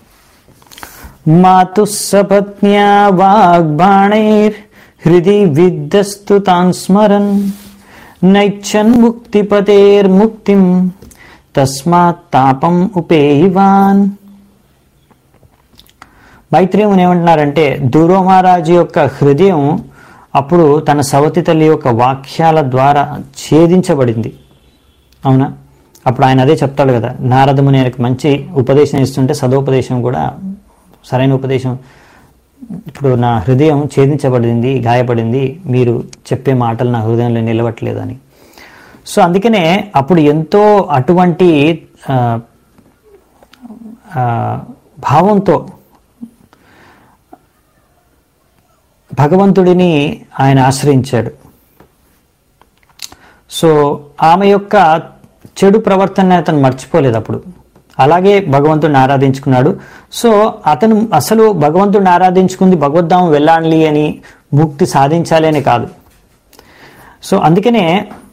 మాతు సపత్న్యా వాగ్బాణైర్ హృది విద్దస్తు తాన్ స్మరన్ నైచ్చన్ ముక్తిపతేర్ముక్తిం తస్మాత్ తాపం ఉపేయివాన్ మైత్రేయుని ఏమంటున్నారంటే దూరో మహారాజు యొక్క హృదయం అప్పుడు తన సవతి తల్లి యొక్క వాక్యాల ద్వారా ఛేదించబడింది అవునా అప్పుడు ఆయన అదే చెప్తాడు కదా నారదముని ఆయనకు మంచి ఉపదేశం ఇస్తుంటే సదోపదేశం కూడా సరైన ఉపదేశం ఇప్పుడు నా హృదయం ఛేదించబడింది గాయపడింది మీరు చెప్పే మాటలు నా హృదయంలో నిలవట్లేదు అని సో అందుకనే అప్పుడు ఎంతో అటువంటి ఆ, ఆ, భావంతో భగవంతుడిని ఆయన ఆశ్రయించాడు సో ఆమె యొక్క చెడు ప్రవర్తన అతను మర్చిపోలేదు అప్పుడు అలాగే భగవంతుడిని ఆరాధించుకున్నాడు సో అతను అసలు భగవంతుడిని ఆరాధించుకుంది భగవద్ధామం వెళ్ళాలి అని ముక్తి సాధించాలి అని కాదు సో అందుకనే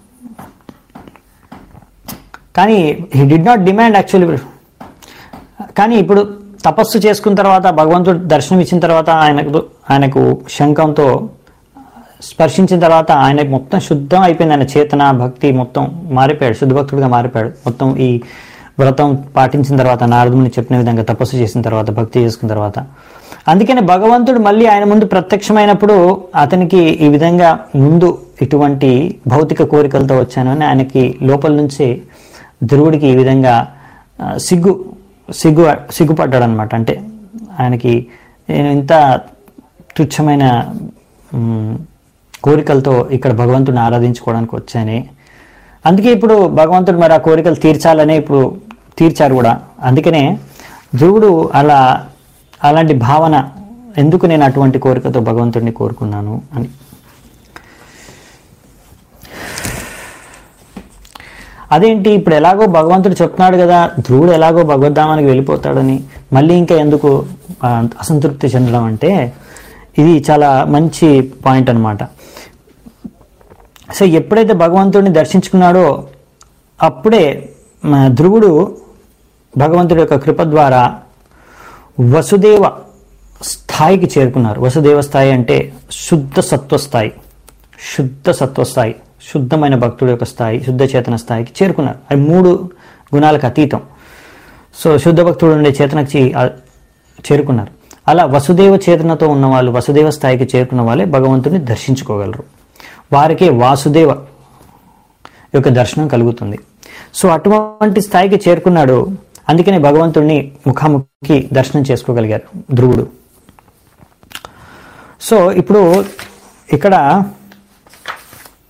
కానీ he did not demand actually కానీ ఇప్పుడు తపస్సు చేసుకున్న తర్వాత భగవంతుడు దర్శనం ఇచ్చిన తర్వాత ఆయనకు ఆయనకు శంఖంతో స్పర్శించిన తర్వాత ఆయనకు మొత్తం శుద్ధం అయిపోయింది ఆయన చేతన భక్తి మొత్తం మారిపోయాడు శుద్ధ భక్తుడిగా మారిపోయాడు మొత్తం ఈ వ్రతం పాటించిన తర్వాత నారదుని చెప్పిన విధంగా తపస్సు చేసిన తర్వాత భక్తి చేసుకున్న తర్వాత అందుకని భగవంతుడు మళ్ళీ ఆయన ముందు ప్రత్యక్షమైనప్పుడు అతనికి ఈ విధంగా ముందు ఇటువంటి భౌతిక కోరికలతో వచ్చాను అని ఆయనకి లోపల నుంచే ధ్రువుడికి ఈ విధంగా ఆ, సిగ్గు సిగ్గు సిగ్గుపడ్డాడు అనమాట అంటే ఆయనకి నేను ఇంత తుచ్చమైన మ్, కోరికలతో ఇక్కడ భగవంతుడిని ఆరాధించుకోవడానికి వచ్చానే అందుకే ఇప్పుడు భగవంతుడు మరి ఆ కోరికలు తీర్చాలనే ఇప్పుడు తీర్చారు కూడా అందుకనే ధ్రువుడు అలా అలాంటి భావన ఎందుకు నేను అటువంటి కోరికతో భగవంతుడిని కోరుకున్నాను అని అదేంటి ఇప్పుడు ఎలాగో భగవంతుడు చెప్తున్నాడు కదా ధ్రువుడు ఎలాగో భగవద్ధామానికి వెళ్ళిపోతాడని మళ్ళీ ఇంకా ఎందుకు ఆ, అసంతృప్తి చెందడం అంటే ఇది చాలా మంచి పాయింట్ అన్నమాట సో ఎప్పుడైతే భగవంతుడిని దర్శించుకున్నాడో అప్పుడే మా ధ్రువుడు భగవంతుడి యొక్క కృప ద్వారా వసుదేవ స్థాయికి చేరుకున్నారు వసుదేవ స్థాయి అంటే శుద్ధ సత్వ స్థాయి శుద్ధ సత్వ స్థాయి శుద్ధమైన భక్తుడి యొక్క స్థాయి శుద్ధ చేతన స్థాయికి చేరుకున్నారు అవి మూడు గుణాలకు అతీతం సో శుద్ధ భక్తుడు ఉండే చేతనకి చే- ఆ, చేరుకున్నారు అలా వసుదేవ చేతనతో ఉన్న వాళ్ళు వసుదేవ స్థాయికి చేరుకున్న వాళ్ళే భగవంతుడిని దర్శించుకోగలరు వారికే వాసుదేవ యొక్క దర్శనం కలుగుతుంది సో అటువంటి స్థాయికి చేరుకున్నాడు అందుకనే భగవంతుడిని ముఖాముఖి దర్శనం చేసుకోగలిగారు ధ్రువుడు సో ఇప్పుడు ఇక్కడ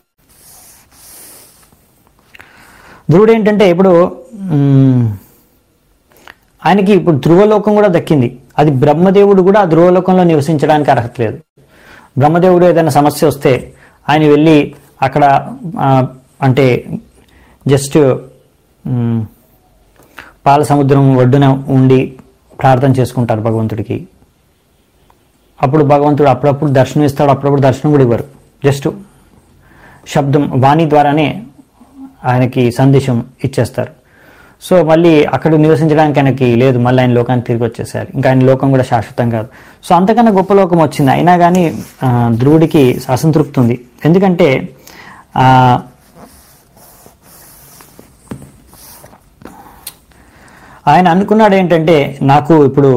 ధ్రువుడు ఏంటంటే ఇప్పుడు మ్, ఆయనకి ఇప్పుడు ధ్రువలోకం కూడా దక్కింది అది బ్రహ్మదేవుడు కూడా ఆ ధ్రువలోకంలో నివసించడానికి అర్హత లేదు బ్రహ్మదేవుడు ఏదైనా సమస్య వస్తే ఆయన వెళ్ళి అక్కడ ఆ, అంటే జస్ట్ మ్, పాల సముద్రం ఒడ్డున ఉండి ప్రార్థన చేసుకుంటారు భగవంతుడికి అప్పుడు భగవంతుడు అప్పుడప్పుడు దర్శనం ఇస్తాడు అప్పుడప్పుడు దర్శనం కూడా ఇవ్వరు జస్ట్ శబ్దం వాణి ద్వారానే ఆయనకి సందేశం ఇచ్చేస్తారు సో మళ్ళీ అక్కడ నివసించడానికి ఆయనకి లేదు మళ్ళీ ఆయన లోకానికి తిరిగి వచ్చేసారు ఇంకా ఆయన లోకం కూడా శాశ్వతం కాదు సో అంతకన్నా గొప్ప లోకం వచ్చింది అయినా కానీ ఆ, ధ్రువుడికి అసంతృప్తి ఉంది ఎందుకంటే ఆ, ఆయన అనుకున్నాడు ఏంటంటే నాకు ఇప్పుడు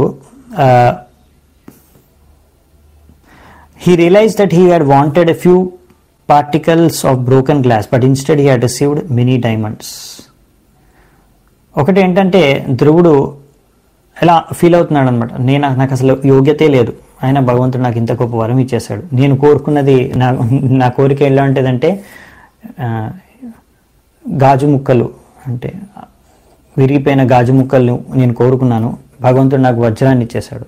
he realise that he had wanted a few particles of broken glass but instead he had received mini diamonds ఒకటి ఏంటంటే ధ్రువుడు ఎలా ఫీల్ అవుతున్నాడు అనమాట నేను నాకు అసలు యోగ్యతే లేదు ఆయన భగవంతుడు నాకు ఇంత గొప్ప వరం ఇచ్చేశాడు నేను కోరుకున్నది నా నా కోరిక ఎలా ఉంటుందంటే ఆ, గాజు ముక్కలు అంటే విరిగిపోయిన గాజు ముక్కలు నేను కోరుకున్నాను భగవంతుడు నాకు వజ్రాన్ని ఇచ్చేశాడు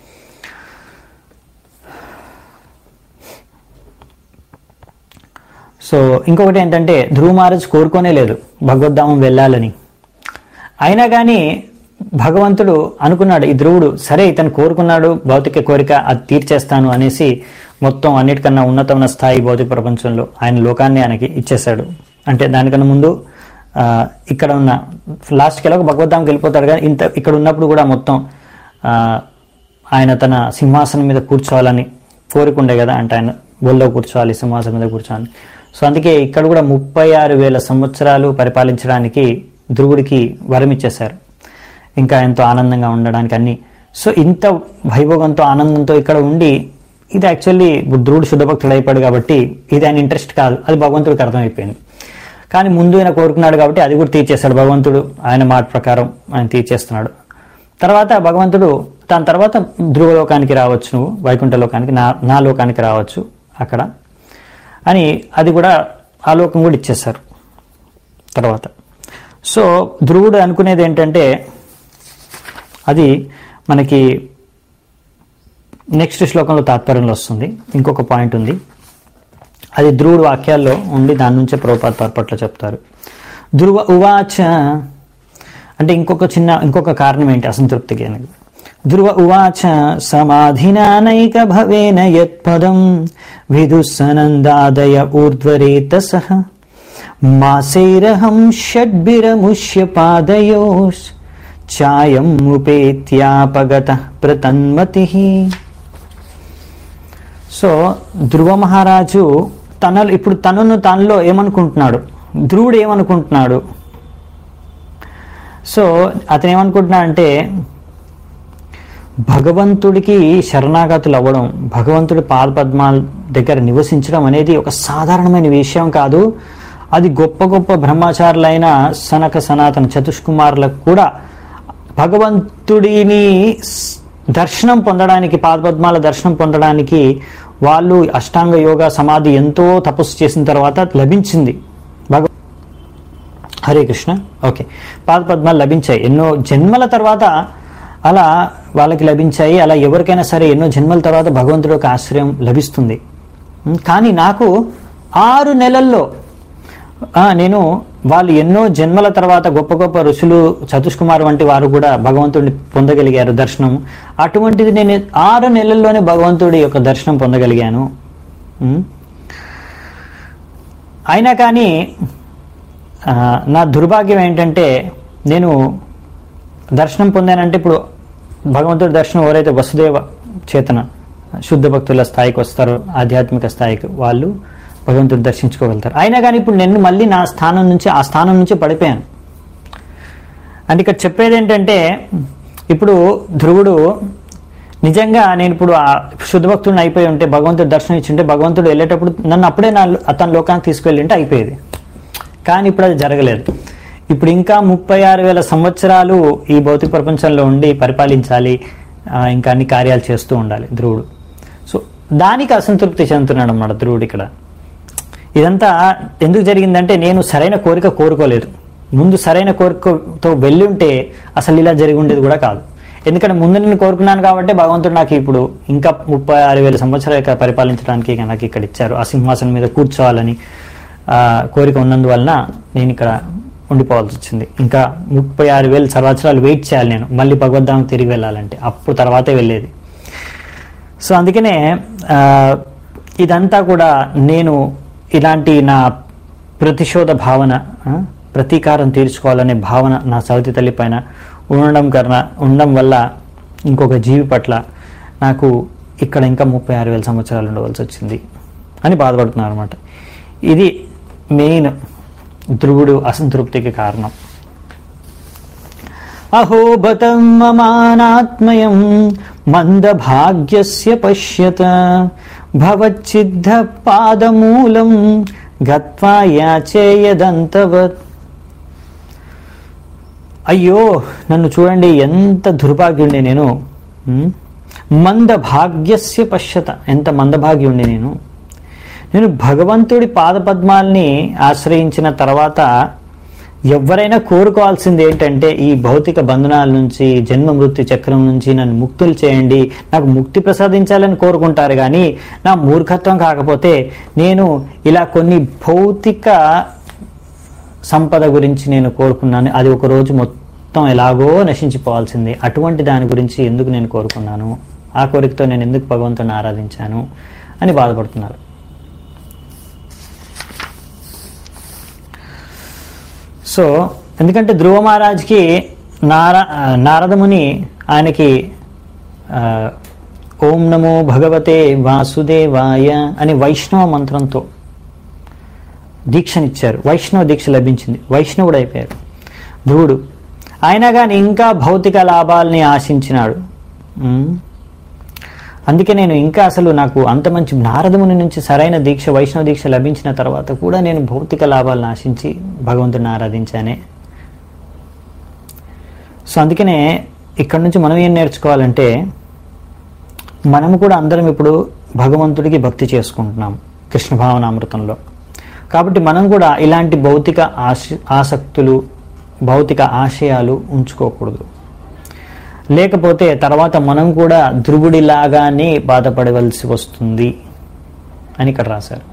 సో ఇంకొకటి ఏంటంటే ధ్రువ మహారాజ్ కోరుకోనే లేదు భగవద్ధామం వెళ్ళాలని అయినా కానీ భగవంతుడు అనుకున్నాడు ఈ ధ్రువుడు సరే ఇతను కోరుకున్నాడు భౌతిక కోరిక అది తీర్చేస్తాను అనేసి మొత్తం అన్నిటికన్నా ఉన్నతమైన స్థాయి భౌతిక ప్రపంచంలో ఆయన లోకాన్ని ఆయనకి ఇచ్చేశాడు అంటే దానికన్నా ముందు ఆ, ఇక్కడ ఉన్న లాస్ట్కి ఎలా భగవద్ధాంకి వెళ్ళిపోతాడు కానీ ఇంత ఇక్కడ ఉన్నప్పుడు కూడా మొత్తం ఆ, ఆయన తన సింహాసనం మీద కూర్చోవాలని కోరికుండే కదా అంటే ఆయన ఒళ్ళో కూర్చోవాలి సింహాసనం మీద కూర్చోవాలి సో అందుకే ఇక్కడ కూడా ముప్పై ఆరు వేల సంవత్సరాలు పరిపాలించడానికి ధ్రువుడికి వరం ఇచ్చేశారు ఇంకా ఎంతో ఆనందంగా ఉండడానికి అన్ని సో ఇంత వైభోగంతో ఆనందంతో ఇక్కడ ఉండి ఇది యాక్చువల్లీ ధ్రువుడు శుద్ధభక్తుడు అయిపోయాడు కాబట్టి ఇది ఆయన ఇంట్రెస్ట్ కాదు అది భగవంతుడికి అర్థమైపోయింది కానీ ముందు ఆయన కోరుకున్నాడు కాబట్టి అది కూడా తీర్చేస్తాడు భగవంతుడు ఆయన మాట ప్రకారం ఆయన తీర్చేస్తున్నాడు తర్వాత భగవంతుడు దాని తర్వాత ధ్రువలోకానికి రావచ్చు నువ్వు వైకుంఠ లోకానికి నా నా లోకానికి రావచ్చు అక్కడ అని అది కూడా ఆ లోకం కూడా ఇచ్చేస్తారు తర్వాత సో ధ్రువుడు అనుకునేది ఏంటంటే అది మనకి నెక్స్ట్ శ్లోకంలో తాత్పర్యంలో వస్తుంది ఇంకొక పాయింట్ ఉంది అది ధ్రువుడు వాక్యాల్లో ఉండి దాని నుంచే ప్రభుపాద పర్పట్లో చెప్తారు ధ్రువ ఉవాచ అంటే ఇంకొక చిన్న ఇంకొక కారణం ఏంటి అసంతృప్తికి అనేది ధ్రువ ఉవాచ సమాధినానైక భవేన యత్పదం విదుస్సనందాదయ ఊర్ధ్వరేత సహ మాసైరహం షడ్భిరముష్య పాదయోస్ ఛాయం ఉపేత్యాపగత ప్రతన్మతి సో ధ్రువ మహారాజు తన ఇప్పుడు తనను తనలో ఏమనుకుంటున్నాడు ధ్రువుడు ఏమనుకుంటున్నాడు సో అతను ఏమనుకుంటున్నాడు అంటే భగవంతుడికి శరణాగతులు అవ్వడం భగవంతుడి పాదపద్మాల దగ్గర నివసించడం అనేది ఒక సాధారణమైన విషయం కాదు అది గొప్ప గొప్ప బ్రహ్మచారులైన సనక సనాతన చతుష్కుమారులకు కూడా భగవంతుడిని స్- దర్శనం పొందడానికి పాదపద్మాల దర్శనం పొందడానికి వాళ్ళు అష్టాంగ యోగ సమాధి ఎంతో తపస్సు చేసిన తర్వాత లభించింది భగ హరే కృష్ణ ఓకే పాదపద్మాలు లభించాయి ఎన్నో జన్మల తర్వాత అలా వాళ్ళకి లభించాయి అలా ఎవరికైనా సరే ఎన్నో జన్మల తర్వాత భగవంతుడి యొక్క ఆశ్రయం లభిస్తుంది ఉం, కానీ నాకు ఆరు నెలల్లో ఆ, నేను వాళ్ళు ఎన్నో జన్మల తర్వాత గొప్ప గొప్ప ఋషులు చతుష్కుమార్ వంటి వారు కూడా భగవంతుడిని పొందగలిగారు దర్శనం అటువంటిది నేను ఆరు నెలల్లోనే భగవంతుడి యొక్క దర్శనం పొందగలిగాను ఉం? అయినా కానీ ఆ, నా దుర్భాగ్యం ఏంటంటే నేను దర్శనం పొందానంటే ఇప్పుడు భగవంతుడి దర్శనం ఎవరైతే వసుదేవ చేతన శుద్ధ భక్తుల స్థాయికి వస్తారో ఆధ్యాత్మిక స్థాయికి వాళ్ళు భగవంతుడు దర్శించుకోగలుగుతారు అయినా కానీ ఇప్పుడు నేను మళ్ళీ నా స్థానం నుంచి ఆ స్థానం నుంచి పడిపోయాను అంటే ఇక్కడ చెప్పేది ఏంటంటే ఇప్పుడు ధ్రువుడు నిజంగా నేను ఇప్పుడు ఆ శుద్ధ భక్తుడిని అయిపోయి ఉంటే భగవంతుడు దర్శనం ఇచ్చింటే భగవంతుడు వెళ్ళేటప్పుడు నన్ను అప్పుడే నా అతని లోకానికి తీసుకెళ్ళి ఉంటే అయిపోయేది కానీ ఇప్పుడు అది జరగలేదు ఇప్పుడు ఇంకా ముప్పై ఆరు వేల సంవత్సరాలు ఈ భౌతిక ప్రపంచంలో ఉండి పరిపాలించాలి ఆ, ఇంకా అన్ని కార్యాలు చేస్తూ ఉండాలి ధ్రువుడు సో దానికి అసంతృప్తి చెందుతున్నాడు అన్నమాట ధ్రువుడు ఇక్కడ ఇదంతా ఎందుకు జరిగిందంటే నేను సరైన కోరిక కోరుకోలేదు ముందు సరైన కోరికతో వెళ్ళి ఉంటే అసలు ఇలా జరిగి ఉండేది కూడా కాదు ఎందుకంటే ముందు నేను కోరుకున్నాను కాబట్టి భగవంతుడు నాకు ఇప్పుడు ఇంకా ముప్పై ఆరు వేల సంవత్సరాలు ఇక్కడ పరిపాలించడానికి నాకు ఇక్కడ ఇచ్చారు ఆ సింహాసనం మీద కూర్చోవాలని ఆ, కోరిక ఉన్నందువలన నేను ఇక్కడ ఉండిపోవాల్సి వచ్చింది ఇంకా ముప్పై ఆరు వేల సంవత్సరాలు వెయిట్ చేయాలి నేను మళ్ళీ భగవద్ధామకు తిరిగి వెళ్ళాలంటే అప్పుడు తర్వాతే వెళ్ళేది సో అందుకనే ఆ, ఇదంతా కూడా నేను ఇలాంటి నా ప్రతిశోధ భావన ఆ, ప్రతీకారం తీర్చుకోవాలనే భావన నా సవతి తల్లి పైన ఉండడం కన్నా ఉండడం వల్ల ఇంకొక జీవి పట్ల నాకు ఇక్కడ ఇంకా ముప్పై ఆరు వేల సంవత్సరాలు ఉండవలసి వచ్చింది అని బాధపడుతున్నారు అనమాట ఇది మెయిన్ ధ్రువుడు అసంతృప్తికి కారణం అహోబతం మమానాత్మయం మందభాగ్యస్య పశ్యత భవచ్చిద్ధ పాదమూలం గత్వా యాచేయదంతవత్ అయ్యో నన్ను చూడండి ఎంత దుర్భాగ్యుండే నేను ఉమ్, మందభాగ్యస్య పశ్యత ఎంత మందభాగ్యుండి నేను నేను భగవంతుడి పాదపద్మాల్ని ఆశ్రయించిన తర్వాత ఎవరైనా కోరుకోవాల్సింది ఏంటంటే ఈ భౌతిక బంధనాల నుంచి జన్మ మృత్యు చక్రం నుంచి నన్ను ముక్తులు చేయండి నాకు ముక్తి ప్రసాదించాలని కోరుకుంటారు కానీ నా మూర్ఖత్వం కాకపోతే నేను ఇలా కొన్ని భౌతిక సంపద గురించి నేను కోరుకున్నాను అది ఒక రోజు మొత్తం ఎలాగో నశించిపోవాల్సింది అటువంటి దాని గురించి ఎందుకు నేను కోరుకున్నాను ఆ కోరికతో నేను ఎందుకు భగవంతుని ఆరాధించాను అని బాధపడుతున్నారు సో ఎందుకంటే ధ్రువ మహారాజ్కి నార నారదముని ఆయనకి ఆ, ఓం నమో భగవతే వాసుదేవాయ అని వైష్ణవ మంత్రంతో దీక్షనిచ్చారు వైష్ణవ దీక్ష లభించింది వైష్ణవుడు అయిపోయారు ధ్రువుడు అయినా కానీ ఇంకా భౌతిక లాభాలని ఆశించినాడు ఉమ్. అందుకే నేను ఇంకా అసలు నాకు అంత మంచి నారదముని నుంచి సరైన దీక్ష వైష్ణవ దీక్ష లభించిన తర్వాత కూడా నేను భౌతిక లాభాలను ఆశించి భగవంతుడిని ఆరాధించానే సో అందుకనే ఇక్కడ నుంచి మనం ఏం నేర్చుకోవాలంటే మనము కూడా అందరం ఇప్పుడు భగవంతుడికి భక్తి చేసుకుంటున్నాం కృష్ణ భావనామృతంలో కాబట్టి మనం కూడా ఇలాంటి భౌతిక ఆశ ఆసక్తులు భౌతిక ఆశయాలు ఉంచుకోకూడదు లేకపోతే తర్వాత మనం కూడా ధ్రువుడిలాగానే బాధపడవలసి వస్తుంది అని ఇక్కడ రాశారు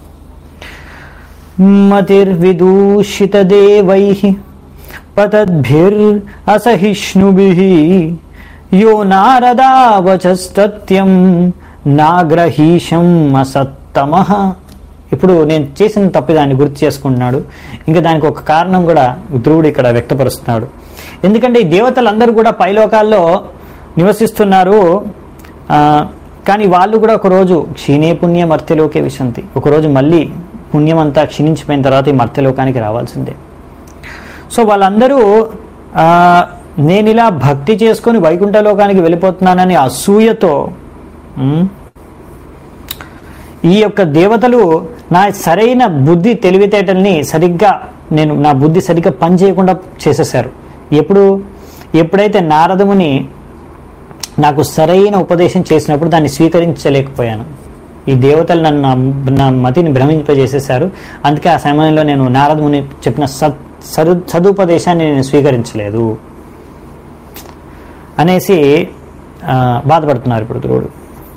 మతిర్విదూషిత దేవై పతద్భిర్ అసహిష్ణుభిః యో నారదావచస్తత్యం నాగ్రహీషం అసత్తమః ఇప్పుడు నేను చేసిన తప్పిదాన్ని గుర్తు చేసుకుంటున్నాడు ఇంకా దానికి ఒక కారణం కూడా ధ్రువుడు ఇక్కడ వ్యక్తపరుస్తున్నాడు ఎందుకంటే ఈ దేవతలందరూ కూడా పైలోకాల్లో నివసిస్తున్నారు ఆ, కానీ వాళ్ళు కూడా ఒకరోజు క్షీణే పుణ్య మర్త్యలోకే విశంతి ఒకరోజు మళ్ళీ పుణ్యం అంతా క్షీణించిపోయిన తర్వాత ఈ మర్త్యలోకానికి రావాల్సిందే సో వాళ్ళందరూ ఆ, నేను ఇలా భక్తి చేసుకొని వైకుంఠ లోకానికి వెళ్ళిపోతున్నానని అసూయతో ఉమ్, ఈ యొక్క దేవతలు నా సరైన బుద్ధి తెలివితేటల్ని సరిగ్గా నేను నా బుద్ధి సరిగ్గా పనిచేయకుండా చేసేసారు ఎప్పుడు ఎప్పుడైతే నారదముని నాకు సరైన ఉపదేశం చేసినప్పుడు దాన్ని స్వీకరించలేకపోయాను ఈ దేవతలు నన్ను నా- నా మతిని భ్రమింపజేసేశారు అందుకే ఆ సమయంలో నేను నారదముని చెప్పిన సత్ సదు సదుపదేశాన్ని నేను స్వీకరించలేదు అనేసి ఆ, బాధపడుతున్నారు ఇప్పుడు ధ్రువుడు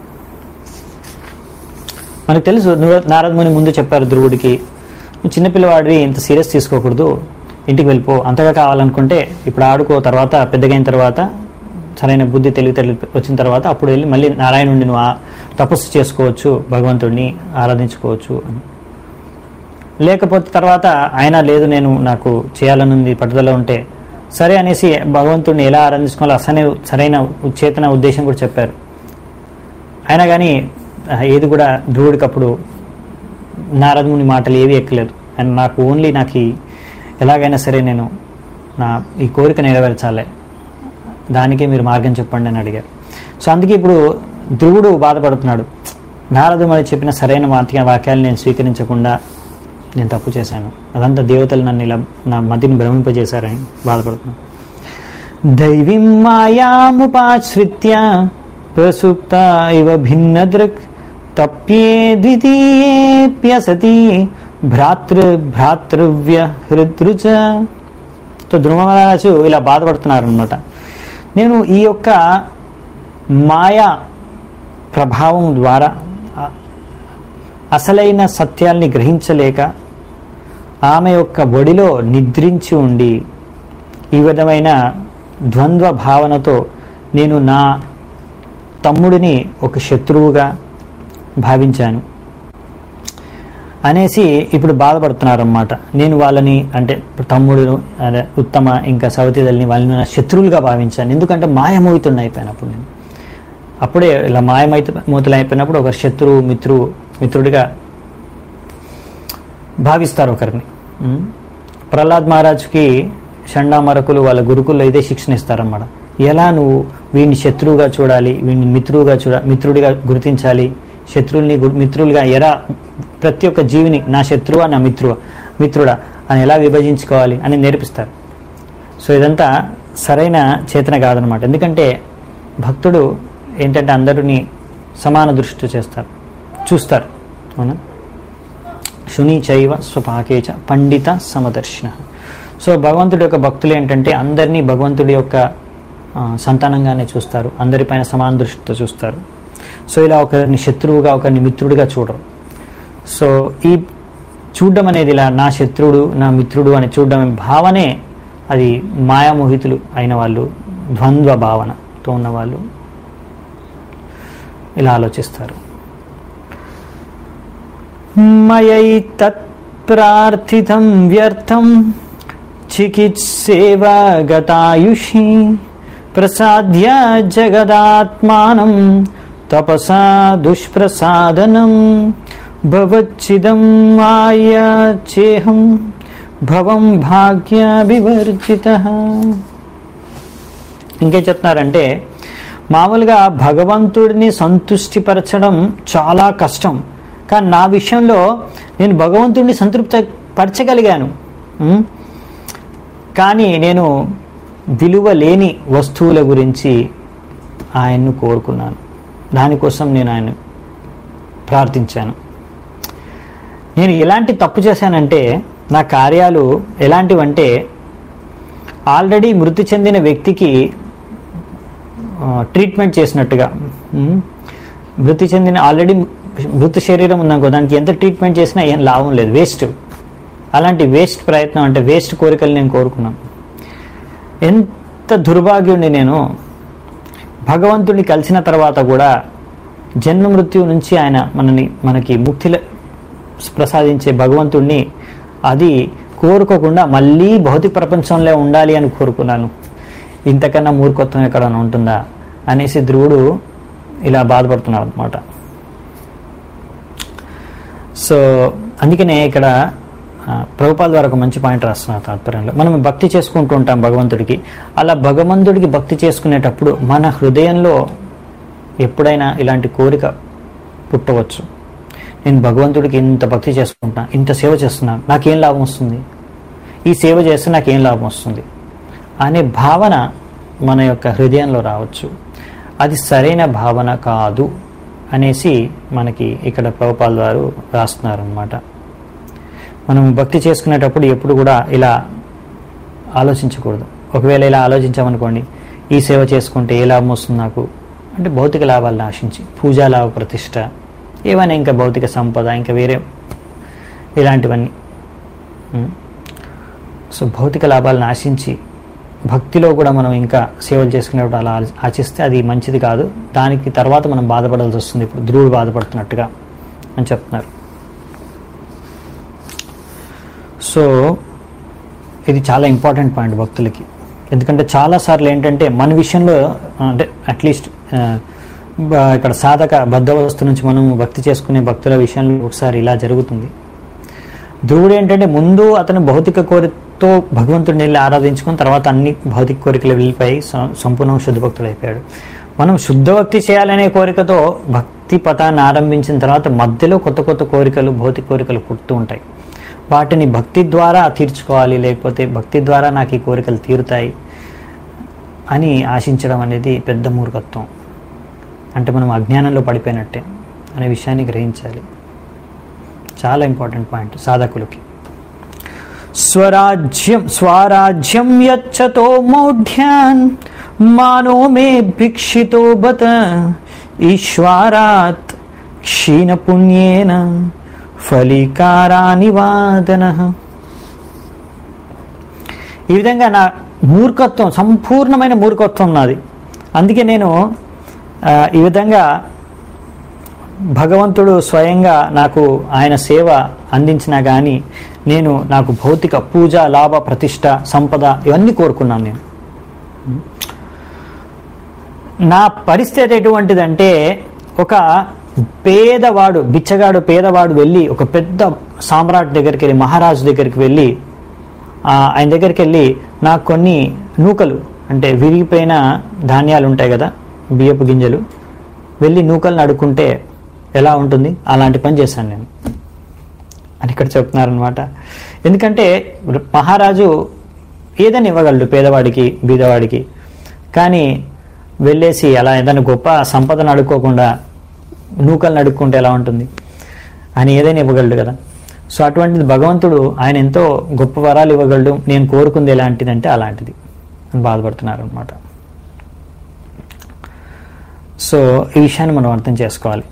మనకు తెలుసు ధ్రువ- నారదముని ముందు చెప్పారు ధ్రువుడికి నువ్వు చిన్నపిల్లవాడివి ఇంత సీరియస్ తీసుకోకూడదు ఇంటికి వెళ్ళిపో అంతగా కావాలనుకుంటే ఇప్పుడు ఆడుకో తర్వాత పెద్దగైన తర్వాత సరైన బుద్ధి తెలివితేటలు వచ్చిన తర్వాత అప్పుడు వెళ్ళి మళ్ళీ నారాయణుడిని నువ్వు ఆ- తపస్సు చేసుకోవచ్చు భగవంతుడిని ఆరాధించుకోవచ్చు అని లేకపోతే తర్వాత ఆయన లేదు నేను నాకు చేయాలనుంది పట్టుదల ఉంటే సరే అనేసి భగవంతుడిని ఎలా ఆరాధించుకోవాలో అసలే సరైన చేతన ఉద్దేశం కూడా చెప్పారు అయినా కానీ ఆ, ఏది కూడా ధ్రువుడికి అప్పుడు నారదముని మాటలు ఏవి ఎక్కలేదు అండ్ నాకు ఓన్లీ నాకు ఈ ఎలాగైనా సరే నేను నా ఈ కోరిక నెరవేర్చాలి దానికే మీరు మార్గం చెప్పండి అని అడిగారు సో అందుకే ఇప్పుడు ధ్రువుడు బాధపడుతున్నాడు నారదుమని చెప్పిన సరైన వాక్య వాక్యాలు నేను స్వీకరించకుండా నేను తప్పు చేశాను అదంతా దేవతలు నన్ను ఇలా నా మతిని భ్రమింపజేశారని బాధపడుతున్నాను దైవీం మాయాముపాశ్రిత్య ప్రసుప్త ఇవ భిన్నదృక్ తప్యే ద్వితీయేప్యసతి భ్రాతృ భ్రాతృవ్య హృదృచ సో ధ్రువరాజు ఇలా బాధపడుతున్నారు అనమాట నేను ఈ యొక్క మాయా ప్రభావం ద్వారా అ- అసలైన సత్యాల్ని గ్రహించలేక ఆమె యొక్క ఒడిలో నిద్రించి ఉండి ఈ విధమైన ద్వంద్వ భావనతో నేను నా తమ్ముడిని ఒక శత్రువుగా భావించాను అనేసి ఇప్పుడు బాధపడుతున్నారు అన్నమాట నేను వాళ్ళని అంటే తమ్ముడు అదే ఉత్తమ ఇంకా సవతిదల్ని వాళ్ళని నా శత్రువులుగా భావించాను ఎందుకంటే మాయమోహితుడిని అయిపోయినప్పుడు నేను అప్పుడే ఇలా మాయమైతే మూతులు అయిపోయినప్పుడు ఒక శత్రువు మిత్రు మిత్రుడిగా భావిస్తారు ఒకరిని ఉం? ప్రహ్లాద్ మహారాజ్కి షండామరకులు వాళ్ళ గురుకుల్లో ఇదే శిక్షణ ఇస్తారన్నమాట ఎలా నువ్వు వీడిని శత్రువుగా చూడాలి వీడిని మిత్రువుగా చూడ మిత్రుడిగా గుర్తించాలి శత్రువుల్ని గు- మిత్రులుగా ఎలా ప్రతి ఒక్క జీవిని నా శత్రువా నా మిత్రువా మిత్రుడా అని ఎలా విభజించుకోవాలి అని నేర్పిస్తారు సో ఇదంతా సరైన చేతన కాదనమాట ఎందుకంటే భక్తుడు ఏంటంటే అందరినీ సమాన దృష్టి చేస్తారు చూస్తారు అవునా శుని చైవ స్వపాకేచ పండిత సమదర్శన సో భగవంతుడి యొక్క భక్తులు ఏంటంటే అందరినీ భగవంతుడి యొక్క ఆ, సంతానంగానే చూస్తారు అందరిపైన సమాన దృష్టితో చూస్తారు సో ఇలా ఒకరిని శత్రువుగా ఒకరిని మిత్రుడిగా చూడరు సో ఈ చూడడం అనేది ఇలా నా శత్రువుడు నా మిత్రుడు అని చూడడం భావనే అది మాయామోహితులు అయిన వాళ్ళు ద్వంద్వ భావనతో ఉన్న వాళ్ళు ఇలా ఆలోచిస్తారు మయైతత్ ప్రార్థితం వ్యర్థం చికిత్సేవ గతాయుషి ప్రసాద్య జగదాత్మానం తపసా దుష్ప్రసాదనం భవచ్చిదం మాయా చేహం భవం భాగ్య వివర్జిత ఇంకేం చెప్తున్నారంటే మామూలుగా భగవంతుడిని సంతుష్టిపరచడం చాలా కష్టం కానీ నా విషయంలో నేను భగవంతుడిని సంతృప్త పరచగలిగాను ఉం? కానీ నేను విలువ లేని వస్తువుల గురించి ఆయన్ను కోరుకున్నాను దానికోసం నేను ఆయన ప్రార్థించాను నేను ఎలాంటి తప్పు చేశానంటే నా కార్యాలు ఎలాంటివంటే ఆల్రెడీ మృతి చెందిన వ్యక్తికి ఆ, ట్రీట్మెంట్ చేసినట్టుగా ఉమ్, మృతి చెందిన ఆల్రెడీ మృత శరీరం ఉందనుకో దానికి ఎంత ట్రీట్మెంట్ చేసినా ఏం లాభం లేదు వేస్ట్ అలాంటి వేస్ట్ ప్రయత్నం అంటే వేస్ట్ కోరికలు నేను కోరుకున్నాను ఎంత దుర్భాగ్యుడిని నేను భగవంతుడిని కలిసిన తర్వాత కూడా జన్మ మృత్యు నుంచి ఆయన మనని మనకి ముక్తి ప్రసాదించే భగవంతుడిని అది కోరుకోకుండా మళ్ళీ భౌతిక ప్రపంచంలో ఉండాలి అని కోరుకున్నాను ఇంతకన్నా మూర్ఖత్వం ఎక్కడైనా ఉంటుందా అనేసి ధ్రువుడు ఇలా బాధపడుతున్నాడు అనమాట సో అందుకనే ఇక్కడ ఆ, ప్రభుపాద ద్వారా ఒక మంచి పాయింట్ రాస్తున్నారు తాత్పర్యంలో మనం భక్తి చేసుకుంటూ ఉంటాం భగవంతుడికి అలా భగవంతుడికి భక్తి చేసుకునేటప్పుడు మన హృదయంలో ఎప్పుడైనా ఇలాంటి కోరిక పుట్టవచ్చు నేను భగవంతుడికి ఇంత భక్తి చేసుకుంటున్నా ఇంత సేవ చేస్తున్నాను నాకేం లాభం వస్తుంది ఈ సేవ చేస్తే నాకేం లాభం వస్తుంది అనే భావన మన యొక్క హృదయంలో రావచ్చు అది సరైన భావన కాదు అనేసి మనకి ఇక్కడ ప్రభుపాల్ వారు రాస్తున్నారు అనమాట మనం భక్తి చేసుకునేటప్పుడు ఎప్పుడు కూడా ఇలా ఆలోచించకూడదు ఒకవేళ ఇలా ఆలోచించామనుకోండి ఈ సేవ చేసుకుంటే ఏ లాభం వస్తుంది నాకు అంటే భౌతిక లాభాలను ఆశించి పూజా లాభ ప్రతిష్ట ఏవైనా ఇంకా భౌతిక సంపద ఇంకా వేరే ఇలాంటివన్నీ ఉం. సో భౌతిక లాభాలను ఆశించి భక్తిలో కూడా మనం ఇంకా సేవలు చేసుకునేప్పుడు అలా ఆలోచి- ఆచిస్తే అది మంచిది కాదు దానికి తర్వాత మనం బాధపడాల్సి వస్తుంది ఇప్పుడు ధ్రువుడు బాధపడుతున్నట్టుగా అని చెప్తున్నారు సో ఇది చాలా ఇంపార్టెంట్ పాయింట్ భక్తులకి ఎందుకంటే చాలాసార్లు ఏంటంటే మన విషయంలో ఆ, అంటే అట్లీస్ట్ ఇక్కడ సాధక బద్ధవస్తు నుంచి మనం భక్తి చేసుకునే భక్తుల విషయంలో ఒకసారి ఇలా జరుగుతుంది ధ్రువుడు ఏంటంటే ముందు అతను భౌతిక కోరికతో భగవంతుడిని వెళ్ళి ఆరాధించుకుని తర్వాత అన్ని భౌతిక కోరికలు వెళ్ళిపోయి సం- సంపూర్ణ శుద్ధ భక్తుడు అయిపోయాడు మనం శుద్ధ భక్తి చేయాలనే కోరికతో భక్తి పథాన్ని ఆరంభించిన తర్వాత మధ్యలో కొత్త కొత్త కోరికలు భౌతిక కోరికలు పుడుతూ ఉంటాయి వాటిని భక్తి ద్వారా తీర్చుకోవాలి లేకపోతే భక్తి ద్వారా నాకు ఈ కోరికలు తీరుతాయి అని ఆశించడం అనేది పెద్ద మూర్ఖత్వం అంటే మనం అజ్ఞానంలో పడిపోయినట్టే అనే విషయాన్ని గ్రహించాలి చాలా ఇంపార్టెంట్ పాయింట్ సాధకులకి స్వరాజ్యం స్వరాజ్యం యచ్చతో మౌఢ్యాన్ మానో మే భిక్షితో బత ఈశ్వరాత్ క్షీణపుణ్యేన ఫలికారానివాదన ఈ విధంగా నా మూర్ఖత్వం సంపూర్ణమైన మూర్ఖత్వం నాది అందుకే నేను ఆ, ఈ విధంగా భగవంతుడు స్వయంగా నాకు ఆయన సేవ అందించినా కానీ నేను నాకు భౌతిక పూజ లాభ ప్రతిష్ట సంపద ఇవన్నీ కోరుకున్నాను నేను నా పరిస్థితి ఎటువంటిదంటే ఒక పేదవాడు బిచ్చగాడు పేదవాడు వెళ్ళి ఒక పెద్ద సామ్రాట్ దగ్గరికి వెళ్ళి మహారాజు దగ్గరికి వెళ్ళి ఆ, ఆయన దగ్గరికి వెళ్ళి నాకు కొన్ని నూకలు అంటే విరిగిపోయిన ధాన్యాలు ఉంటాయి కదా బియ్యపు గింజలు వెళ్ళి నూకలను అడుక్కుంటే ఎలా ఉంటుంది అలాంటి పని చేశాను నేను అని ఇక్కడ చెప్తున్నారనమాట ఎందుకంటే మహారాజు ఏదైనా ఇవ్వగలడు పేదవాడికి బీదవాడికి కానీ వెళ్ళేసి అలా ఏదైనా గొప్ప సంపదను అడుక్కోకుండా నూకలను అడుక్కుంటే ఎలా ఉంటుంది ఆయన ఏదైనా ఇవ్వగలడు కదా సో అటువంటిది భగవంతుడు ఆయన ఎంతో గొప్ప వరాలు ఇవ్వగలడు నేను కోరుకుంది ఎలాంటిదంటే అలాంటిది అని బాధపడుతున్నారు అనమాట సో ఈ విషయాన్ని మనం అర్థం చేసుకోవాలి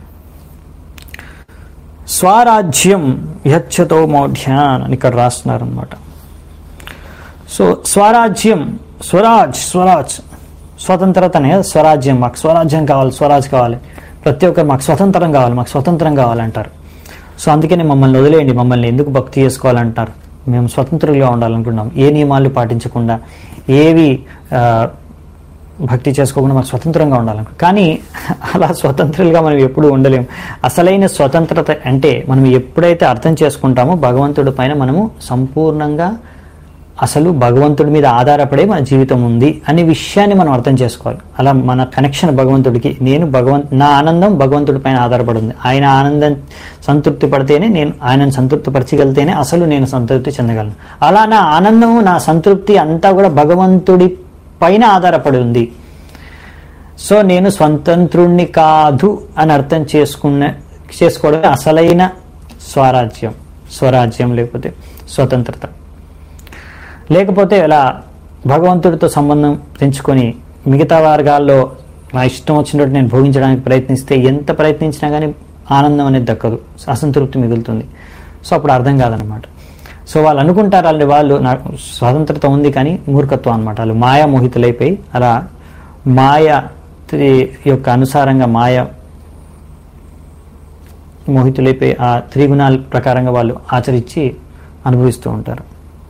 స్వరాజ్యం యచ్చతో మౌఢ్యాన్ అని ఇక్కడ రాస్తున్నారు అనమాట సో స్వరాజ్యం స్వరాజ్ స్వరాజ్ స్వతంత్రతనే స్వరాజ్యం మాకు స్వరాజ్యం కావాలి స్వరాజ్ కావాలి ప్రతి ఒక్కరు మాకు స్వతంత్రం కావాలి మాకు స్వతంత్రం కావాలంటారు సో అందుకని మమ్మల్ని వదిలేయండి మమ్మల్ని ఎందుకు భక్తి చేసుకోవాలంటారు మేము స్వతంత్రులుగా ఉండాలనుకుంటున్నాం ఏ నియమాలు పాటించకుండా ఏవి ఆ, భక్తి చేసుకోకుండా మాకు స్వతంత్రంగా ఉండాలనుకో కానీ అలా స్వతంత్రులుగా మనం ఎప్పుడు ఉండలేం అసలైన స్వతంత్రత అంటే మనం ఎప్పుడైతే అర్థం చేసుకుంటామో భగవంతుడి పైన మనము సంపూర్ణంగా అసలు భగవంతుడి మీద ఆధారపడే మన జీవితం ఉంది అనే విషయాన్ని మనం అర్థం చేసుకోవాలి అలా మన కనెక్షన్ భగవంతుడికి నేను భగవంత్ నా ఆనందం భగవంతుడి పైన ఆధారపడి ఉంది ఆయన ఆనందం సంతృప్తి పడితేనే నేను ఆయనను సంతృప్తి పరచగలితేనే అసలు నేను సంతృప్తి చెందగలను అలా నా ఆనందం నా సంతృప్తి అంతా కూడా భగవంతుడి పైన ఆధారపడి ఉంది సో నేను స్వతంత్రుణ్ణి కాదు అని అర్థం చేసుకున్న చేసుకోవడమే అసలైన స్వరాజ్యం స్వరాజ్యం లేకపోతే స్వతంత్రత లేకపోతే ఇలా భగవంతుడితో సంబంధం పెంచుకొని మిగతా వర్గాల్లో నా ఇష్టం వచ్చినట్టు నేను భోగించడానికి ప్రయత్నిస్తే ఎంత ప్రయత్నించినా కానీ ఆనందం అనేది దక్కదు అసంతృప్తి మిగులుతుంది సో అప్పుడు అర్థం కాదనమాట సో వాళ్ళు అనుకుంటారు వాళ్ళని వాళ్ళు నాకు స్వాతంత్రత ఉంది కానీ మూర్ఖత్వం అనమాట వాళ్ళు మాయా మోహితులైపోయి అలా మాయ త్రి- యొక్క అనుసారంగా మాయ మోహితులైపోయి ఆ త్రిగుణాల ప్రకారంగా వాళ్ళు ఆచరించి అనుభవిస్తూ ఉంటారు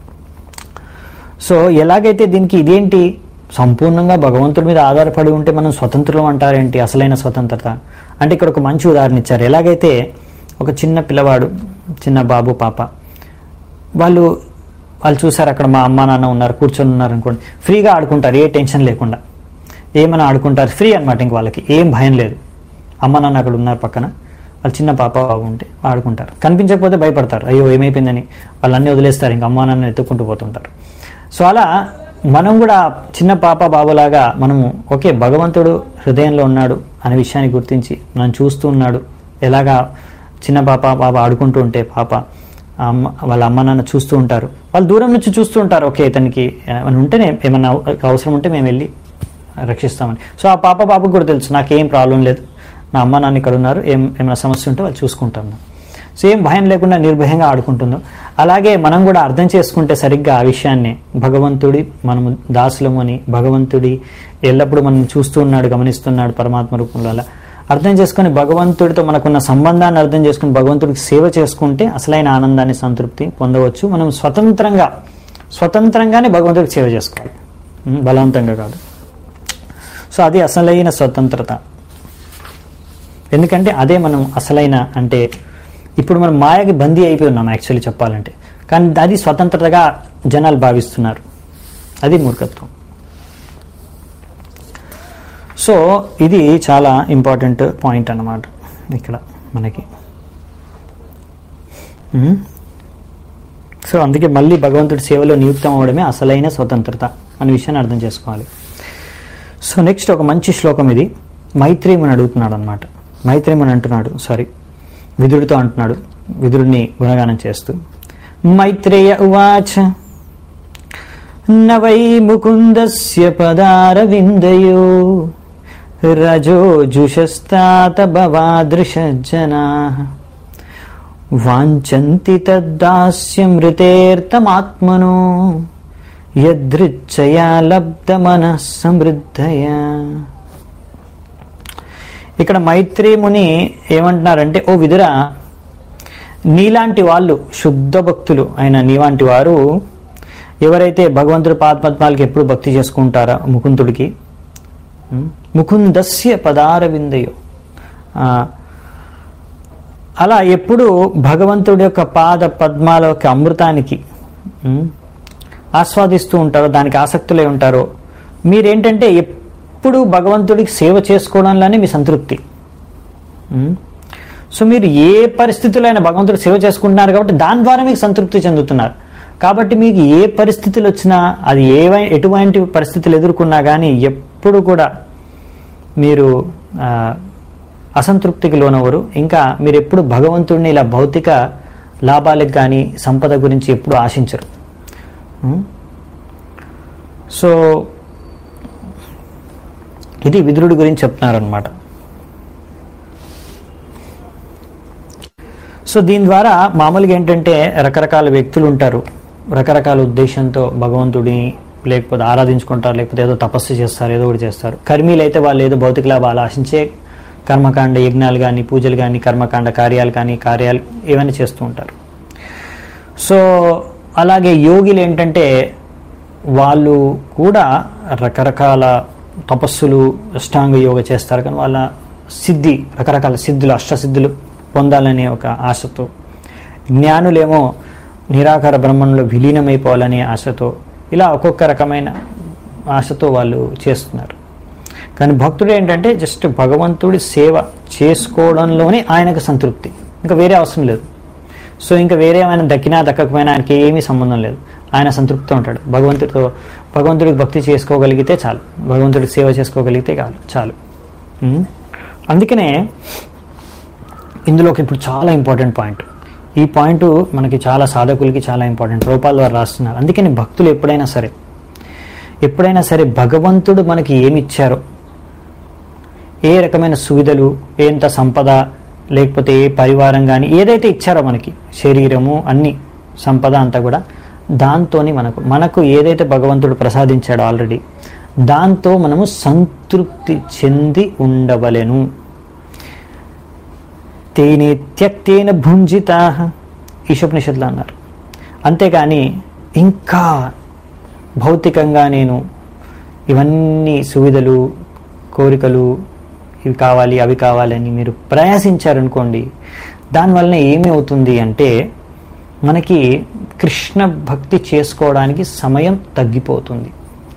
సో ఎలాగైతే దీనికి ఇదేంటి సంపూర్ణంగా భగవంతుడి మీద ఆధారపడి ఉంటే మనం స్వతంత్రం అంటారేంటి అసలైన స్వతంత్రత అంటే ఇక్కడ ఒక మంచి ఉదాహరణ ఇచ్చారు ఎలాగైతే ఒక చిన్న పిల్లవాడు చిన్న బాబు పాప వాళ్ళు వాళ్ళు చూసారు అక్కడ మా అమ్మ నాన్న ఉన్నారు కూర్చొని ఉన్నారు అనుకోండి ఫ్రీగా ఆడుకుంటారు ఏ టెన్షన్ లేకుండా ఏమైనా ఆడుకుంటారు ఫ్రీ అనమాట ఇంక వాళ్ళకి ఏం భయం లేదు అమ్మ నాన్న అక్కడ ఉన్నారు పక్కన వాళ్ళు చిన్న పాప బాబు ఉంటే ఆడుకుంటారు కనిపించకపోతే భయపడతారు అయ్యో ఏమైపోయిందని వాళ్ళన్నీ వదిలేస్తారు ఇంక అమ్మ నాన్న ఎత్తుక్కుంటూ పోతుంటారు సో అలా మనం కూడా చిన్న పాప బాబులాగా మనము ఓకే భగవంతుడు హృదయంలో ఉన్నాడు అనే విషయాన్ని గుర్తించి మనం చూస్తూ ఉన్నాడు ఎలాగా చిన్న పాప బాబా ఆడుకుంటూ ఉంటే పాప ఆ అమ్మ వాళ్ళ అమ్మ నాన్న చూస్తూ ఉంటారు వాళ్ళు దూరం నుంచి చూస్తూ ఉంటారు ఓకే ఇతనికి ఏమైనా ఉంటేనే ఏమన్నా అవసరం ఉంటే మేము వెళ్ళి రక్షిస్తామని సో ఆ పాప బాబుకు కూడా తెలుసు నాకేం ప్రాబ్లం లేదు నా అమ్మ నాన్న ఇక్కడ ఉన్నారు ఏం ఏమైనా సమస్య ఉంటే వాళ్ళు చూసుకుంటాం సో ఏం భయం లేకుండా నిర్భయంగా ఆడుకుంటుందో అలాగే మనం కూడా అర్థం చేసుకుంటే సరిగ్గా ఆ విషయాన్ని భగవంతుడి మనము దాసులము అని భగవంతుడి ఎల్లప్పుడూ మనం చూస్తూ ఉన్నాడు గమనిస్తున్నాడు పరమాత్మ రూపంలో అలా అర్థం చేసుకొని భగవంతుడితో మనకున్న సంబంధాన్ని అర్థం చేసుకుని భగవంతుడికి సేవ చేసుకుంటే అసలైన ఆనందాన్ని సంతృప్తి పొందవచ్చు మనం స్వతంత్రంగా స్వతంత్రంగానే భగవంతుడికి సేవ చేసుకోవాలి ఉం, బలవంతంగా కాదు సో అది అసలైన స్వతంత్రత ఎందుకంటే అదే మనం అసలైన అంటే ఇప్పుడు మనం మాయకి బందీ అయిపోయి ఉన్నాం యాక్చువల్లీ చెప్పాలంటే కానీ అది స్వతంత్రతగా జనాలు భావిస్తున్నారు అది మూర్ఖత్వం సో ఇది చాలా ఇంపార్టెంట్ పాయింట్ అన్నమాట ఇక్కడ మనకి ఉమ్. సో అందుకే మళ్ళీ భగవంతుడి సేవలో నియుక్తం అవ్వడమే అసలైన స్వతంత్రత అనే విషయాన్ని అర్థం చేసుకోవాలి సో నెక్స్ట్ ఒక మంచి శ్లోకం ఇది మైత్రేయుని అడుగుతున్నాడు అనమాట మైత్రేయుని అంటున్నాడు సారీ విదుడితో అంటున్నాడు విదుడిని గుణగానం చేస్తూ మైత్రేయ ఉవాచ న వై ముకుందస్య పదారవిందయో రజో జుషస్తాత భవాదృశజనా వాంఛంతి తద్దాస్యమృతేర్తమాత్మనో యదృచ్చయా లబ్ధమనః సమృద్ధయా ఇక్కడ మైత్రి ముని ఏమంటున్నారంటే ఓ విదుర నీలాంటి వాళ్ళు శుద్ధ భక్తులు అయిన నీలాంటి వారు ఎవరైతే భగవంతుడి పాదపద్మాలకి ఎప్పుడు భక్తి చేసుకుంటారో ముకుందుడికి ఉం, ముకుందస్య పదారవిందయో ఆ, అలా ఎప్పుడు భగవంతుడి యొక్క పాద పద్మాల యొక్క అమృతానికి ఉం, ఆస్వాదిస్తూ ఉంటారో దానికి ఆసక్తులై ఉంటారో మీరేంటంటే ఎప్పుడు భగవంతుడికి సేవ చేసుకోవడంలోనే మీ సంతృప్తి ఉం? సో మీరు ఏ పరిస్థితుల్లో అయినా భగవంతుడికి సేవ చేసుకుంటున్నారు కాబట్టి దాని ద్వారా మీకు సంతృప్తి చెందుతున్నారు కాబట్టి మీకు ఏ పరిస్థితులు వచ్చినా అది ఏవై ఎటువంటి పరిస్థితులు ఎదుర్కొన్నా కానీ ఎప్పుడు కూడా మీరు ఆ, అసంతృప్తికి లోనవరు ఇంకా మీరు ఎప్పుడు భగవంతుడిని ఇలా భౌతిక లాభాలకు కానీ సంపద గురించి ఎప్పుడు ఆశించరు ఉం? సో ఇది విదురుడి గురించి చెప్తున్నారనమాట సో దీని ద్వారా మామూలుగా ఏంటంటే రకరకాల వ్యక్తులు ఉంటారు రకరకాల ఉద్దేశంతో భగవంతుడిని లేకపోతే ఆరాధించుకుంటారు లేకపోతే ఏదో తపస్సు చేస్తారు ఏదో ఒకటి చేస్తారు కర్మీలు అయితే వాళ్ళు ఏదో భౌతిక లాభాలు ఆశించే కర్మకాండ యజ్ఞాలు కానీ పూజలు కానీ కర్మకాండ కార్యాలు కానీ కార్యాలు ఇవన్నీ చేస్తూ ఉంటారు సో అలాగే యోగిలు ఏంటంటే వాళ్ళు కూడా రకరకాల తపస్సులు అష్టాంగ యోగ చేస్తారు కానీ వాళ్ళ సిద్ధి రకరకాల సిద్ధులు అష్టసిద్ధులు పొందాలనే ఒక ఆశతో జ్ఞానులేమో నిరాకార బ్రహ్మంలో విలీనమైపోవాలనే ఆశతో ఇలా ఒక్కొక్క రకమైన ఆశతో వాళ్ళు చేస్తున్నారు కానీ భక్తుడు ఏంటంటే జస్ట్ భగవంతుడి సేవ చేసుకోవడంలోనే ఆయనకు సంతృప్తి ఇంకా వేరే అవసరం లేదు సో ఇంకా వేరే ఏమైనా దక్కినా దక్కకపోయినా ఆయనకి ఏమీ సంబంధం లేదు ఆయన సంతృప్తితో ఉంటాడు భగవంతుడితో భగవంతుడికి భక్తి చేసుకోగలిగితే చాలు భగవంతుడికి సేవ చేసుకోగలిగితే చాలు చాలు ఉం? అందుకనే ఇందులోకి ఇప్పుడు చాలా ఇంపార్టెంట్ పాయింట్ ఈ పాయింట్ మనకి చాలా సాధకులకి చాలా ఇంపార్టెంట్ రూపాల ద్వారా రాస్తున్నారు అందుకని భక్తులు ఎప్పుడైనా సరే ఎప్పుడైనా సరే భగవంతుడు మనకి ఏమి ఇచ్చారో ఏ రకమైన సువిధలు ఎంత సంపద లేకపోతే ఏ పరివారం కానీ ఏదైతే ఇచ్చారో మనకి శరీరము అన్ని సంపద అంతా కూడా దాంతోని మనకు మనకు ఏదైతే భగవంతుడు ప్రసాదించాడో ఆల్రెడీ దాంతో మనము సంతృప్తి చెంది ఉండవలెను తేనే త్యక్తేన భుంజితా ఈశోపనిషత్తులు అన్నారు అంతేగాని ఇంకా భౌతికంగా నేను ఇవన్నీ సువిధలు కోరికలు ఇవి కావాలి అవి కావాలని మీరు ప్రయాసించారనుకోండి దానివలన ఏమి అవుతుంది అంటే మనకి కృష్ణ భక్తి చేసుకోవడానికి సమయం తగ్గిపోతుంది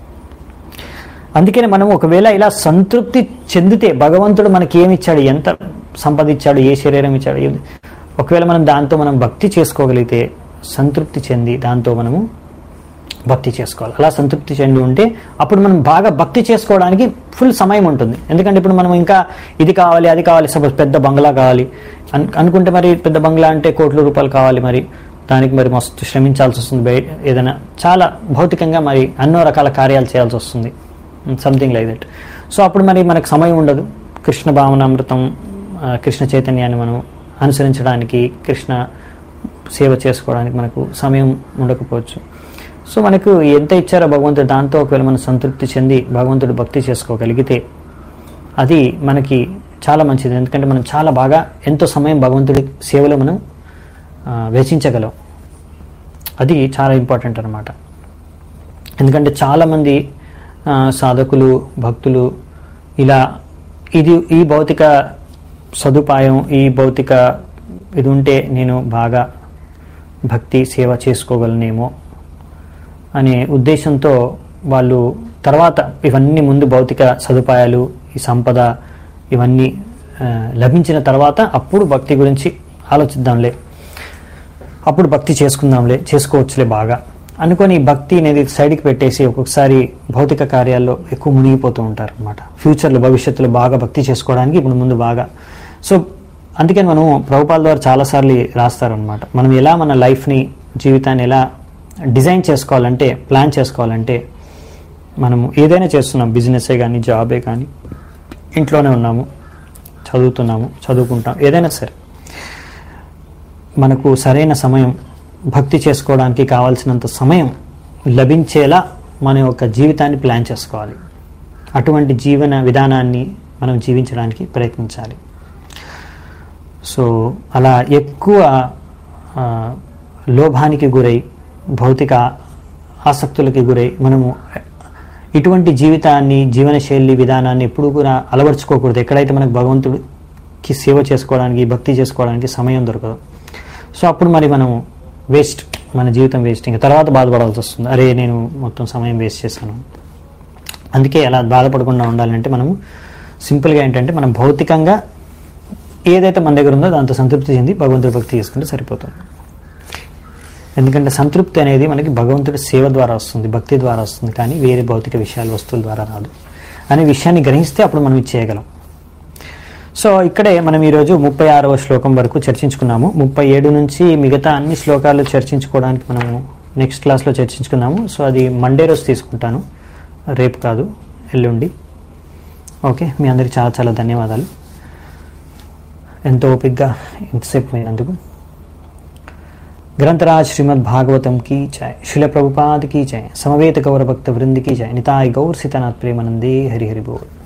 అందుకని మనం ఒకవేళ ఇలా సంతృప్తి చెందితే భగవంతుడు మనకి ఏమి ఇచ్చాడు ఎంత సంపదించాడు ఏ శరీరం ఇచ్చాడు ఏది- ఒకవేళ మనం దాంతో మనం భక్తి చేసుకోగలిగితే సంతృప్తి చెంది దాంతో మనము భక్తి చేసుకోవాలి అలా సంతృప్తి చెంది ఉంటే అప్పుడు మనం బాగా భక్తి చేసుకోవడానికి ఫుల్ సమయం ఉంటుంది ఎందుకంటే ఇప్పుడు మనం ఇంకా ఇది కావాలి అది కావాలి సపోజ్ పెద్ద బంగ్లా కావాలి అన్- అనుకుంటే మరి పెద్ద బంగ్లా అంటే కోట్ల రూపాయలు కావాలి మరి దానికి మరి మస్తు శ్రమించాల్సి వస్తుంది బయట ఏదైనా చాలా భౌతికంగా మరి ఎన్నో రకాల కార్యాలు చేయాల్సి వస్తుంది సంథింగ్ లైక్ దట్ సో అప్పుడు మరి మనకు సమయం ఉండదు కృష్ణ భావనామృతం ఆ, కృష్ణ చైతన్యాన్ని మనం అనుసరించడానికి కృష్ణ సేవ చేసుకోవడానికి మనకు సమయం ఉండకపోవచ్చు సో మనకు ఎంత ఇచ్చారో భగవంతుడు దాంతో ఒకవేళ మనం సంతృప్తి చెంది భగవంతుడు భక్తి చేసుకోగలిగితే అది మనకి చాలా మంచిది ఎందుకంటే మనం చాలా బాగా ఎంతో సమయం భగవంతుడి సేవలో మనం ఆ, వెచ్చించగలం అది చాలా ఇంపార్టెంట్ అనమాట ఎందుకంటే చాలామంది ఆ, సాధకులు భక్తులు ఇలా ఇది ఈ భౌతిక సదుపాయం ఈ భౌతిక ఇది ఉంటే నేను బాగా భక్తి సేవ చేసుకోగలనేమో అనే ఉద్దేశంతో వాళ్ళు తర్వాత ఇవన్నీ ముందు భౌతిక సదుపాయాలు ఈ సంపద ఇవన్నీ ఆ, లభించిన తర్వాత అప్పుడు భక్తి గురించి ఆలోచిద్దాంలే అప్పుడు భక్తి చేసుకుందాంలే చేసుకోవచ్చులే బాగా అనుకొని భక్తి అనేది సైడ్కి పెట్టేసి ఒక్కొక్కసారి భౌతిక కార్యాల్లో ఎక్కువ మునిగిపోతూ ఉంటారు అనమాట ఫ్యూచర్లో భవిష్యత్తులో బాగా భక్తి చేసుకోవడానికి ఇప్పుడు ముందు బాగా సో అందుకని మనం ప్రభుపాల ద్వారా చాలాసార్లు రాస్తారనమాట మనం ఎలా మన లైఫ్ని జీవితాన్ని ఎలా డిజైన్ చేసుకోవాలంటే ప్లాన్ చేసుకోవాలంటే మనము ఏదైనా చేస్తున్నాం బిజినెసే కానీ జాబే కానీ ఇంట్లోనే ఉన్నాము చదువుతున్నాము చదువుకుంటాం ఏదైనా సరే మనకు సరైన సమయం భక్తి చేసుకోవడానికి కావాల్సినంత సమయం లభించేలా మన యొక్క జీవితాన్ని ప్లాన్ చేసుకోవాలి అటువంటి జీవన విధానాన్ని మనం జీవించడానికి ప్రయత్నించాలి సో అలా ఎక్కువ ఆ, లోభానికి గురై భౌతిక ఆసక్తులకి గురై మనము ఇటువంటి జీవితాన్ని జీవనశైలి విధానాన్ని ఎప్పుడు కూడా అలవర్చుకోకూడదు ఎక్కడైతే మనకు భగవంతుడికి సేవ చేసుకోవడానికి భక్తి చేసుకోవడానికి సమయం దొరకదు సో అప్పుడు మరి మనం వేస్ట్ మన జీవితం వేస్ట్ ఇంకా తర్వాత బాధపడాల్సి వస్తుంది అరే నేను మొత్తం సమయం వేస్ట్ చేశాను అందుకే అలా బాధపడకుండా ఉండాలంటే మనము సింపుల్గా ఏంటంటే మనం భౌతికంగా ఏదైతే మన దగ్గర ఉందో దాంతో సంతృప్తి చెంది భగవంతుడి భక్తి చేసుకుంటే సరిపోతుంది ఎందుకంటే సంతృప్తి అనేది మనకి భగవంతుడి సేవ ద్వారా వస్తుంది భక్తి ద్వారా వస్తుంది కానీ వేరే భౌతిక విషయాలు వస్తువుల ద్వారా రాదు అనే విషయాన్ని గ్రహిస్తే అప్పుడు మనం ఇది చేయగలం సో ఇక్కడే మనం ఈరోజు ముప్పై ఆరవ శ్లోకం వరకు చర్చించుకున్నాము ముప్పై ఏడు నుంచి మిగతా అన్ని శ్లోకాలు చర్చించుకోవడానికి మనము నెక్స్ట్ క్లాస్లో చర్చించుకున్నాము సో అది మండే రోజు తీసుకుంటాను రేపు కాదు ఎల్లుండి ఓకే మీ అందరికి చాలా చాలా ధన్యవాదాలు ఎంతో ఓపిక్గా ఇంతసేపు అయినందుకు ग्रंथराज श्रीमद् भागवतम की जय शिल प्रभुपाद की जय समवेत गौर भक्त वृंद की जय निताय गौर सीतानाथ प्रेमानंदे हरि हरि बोल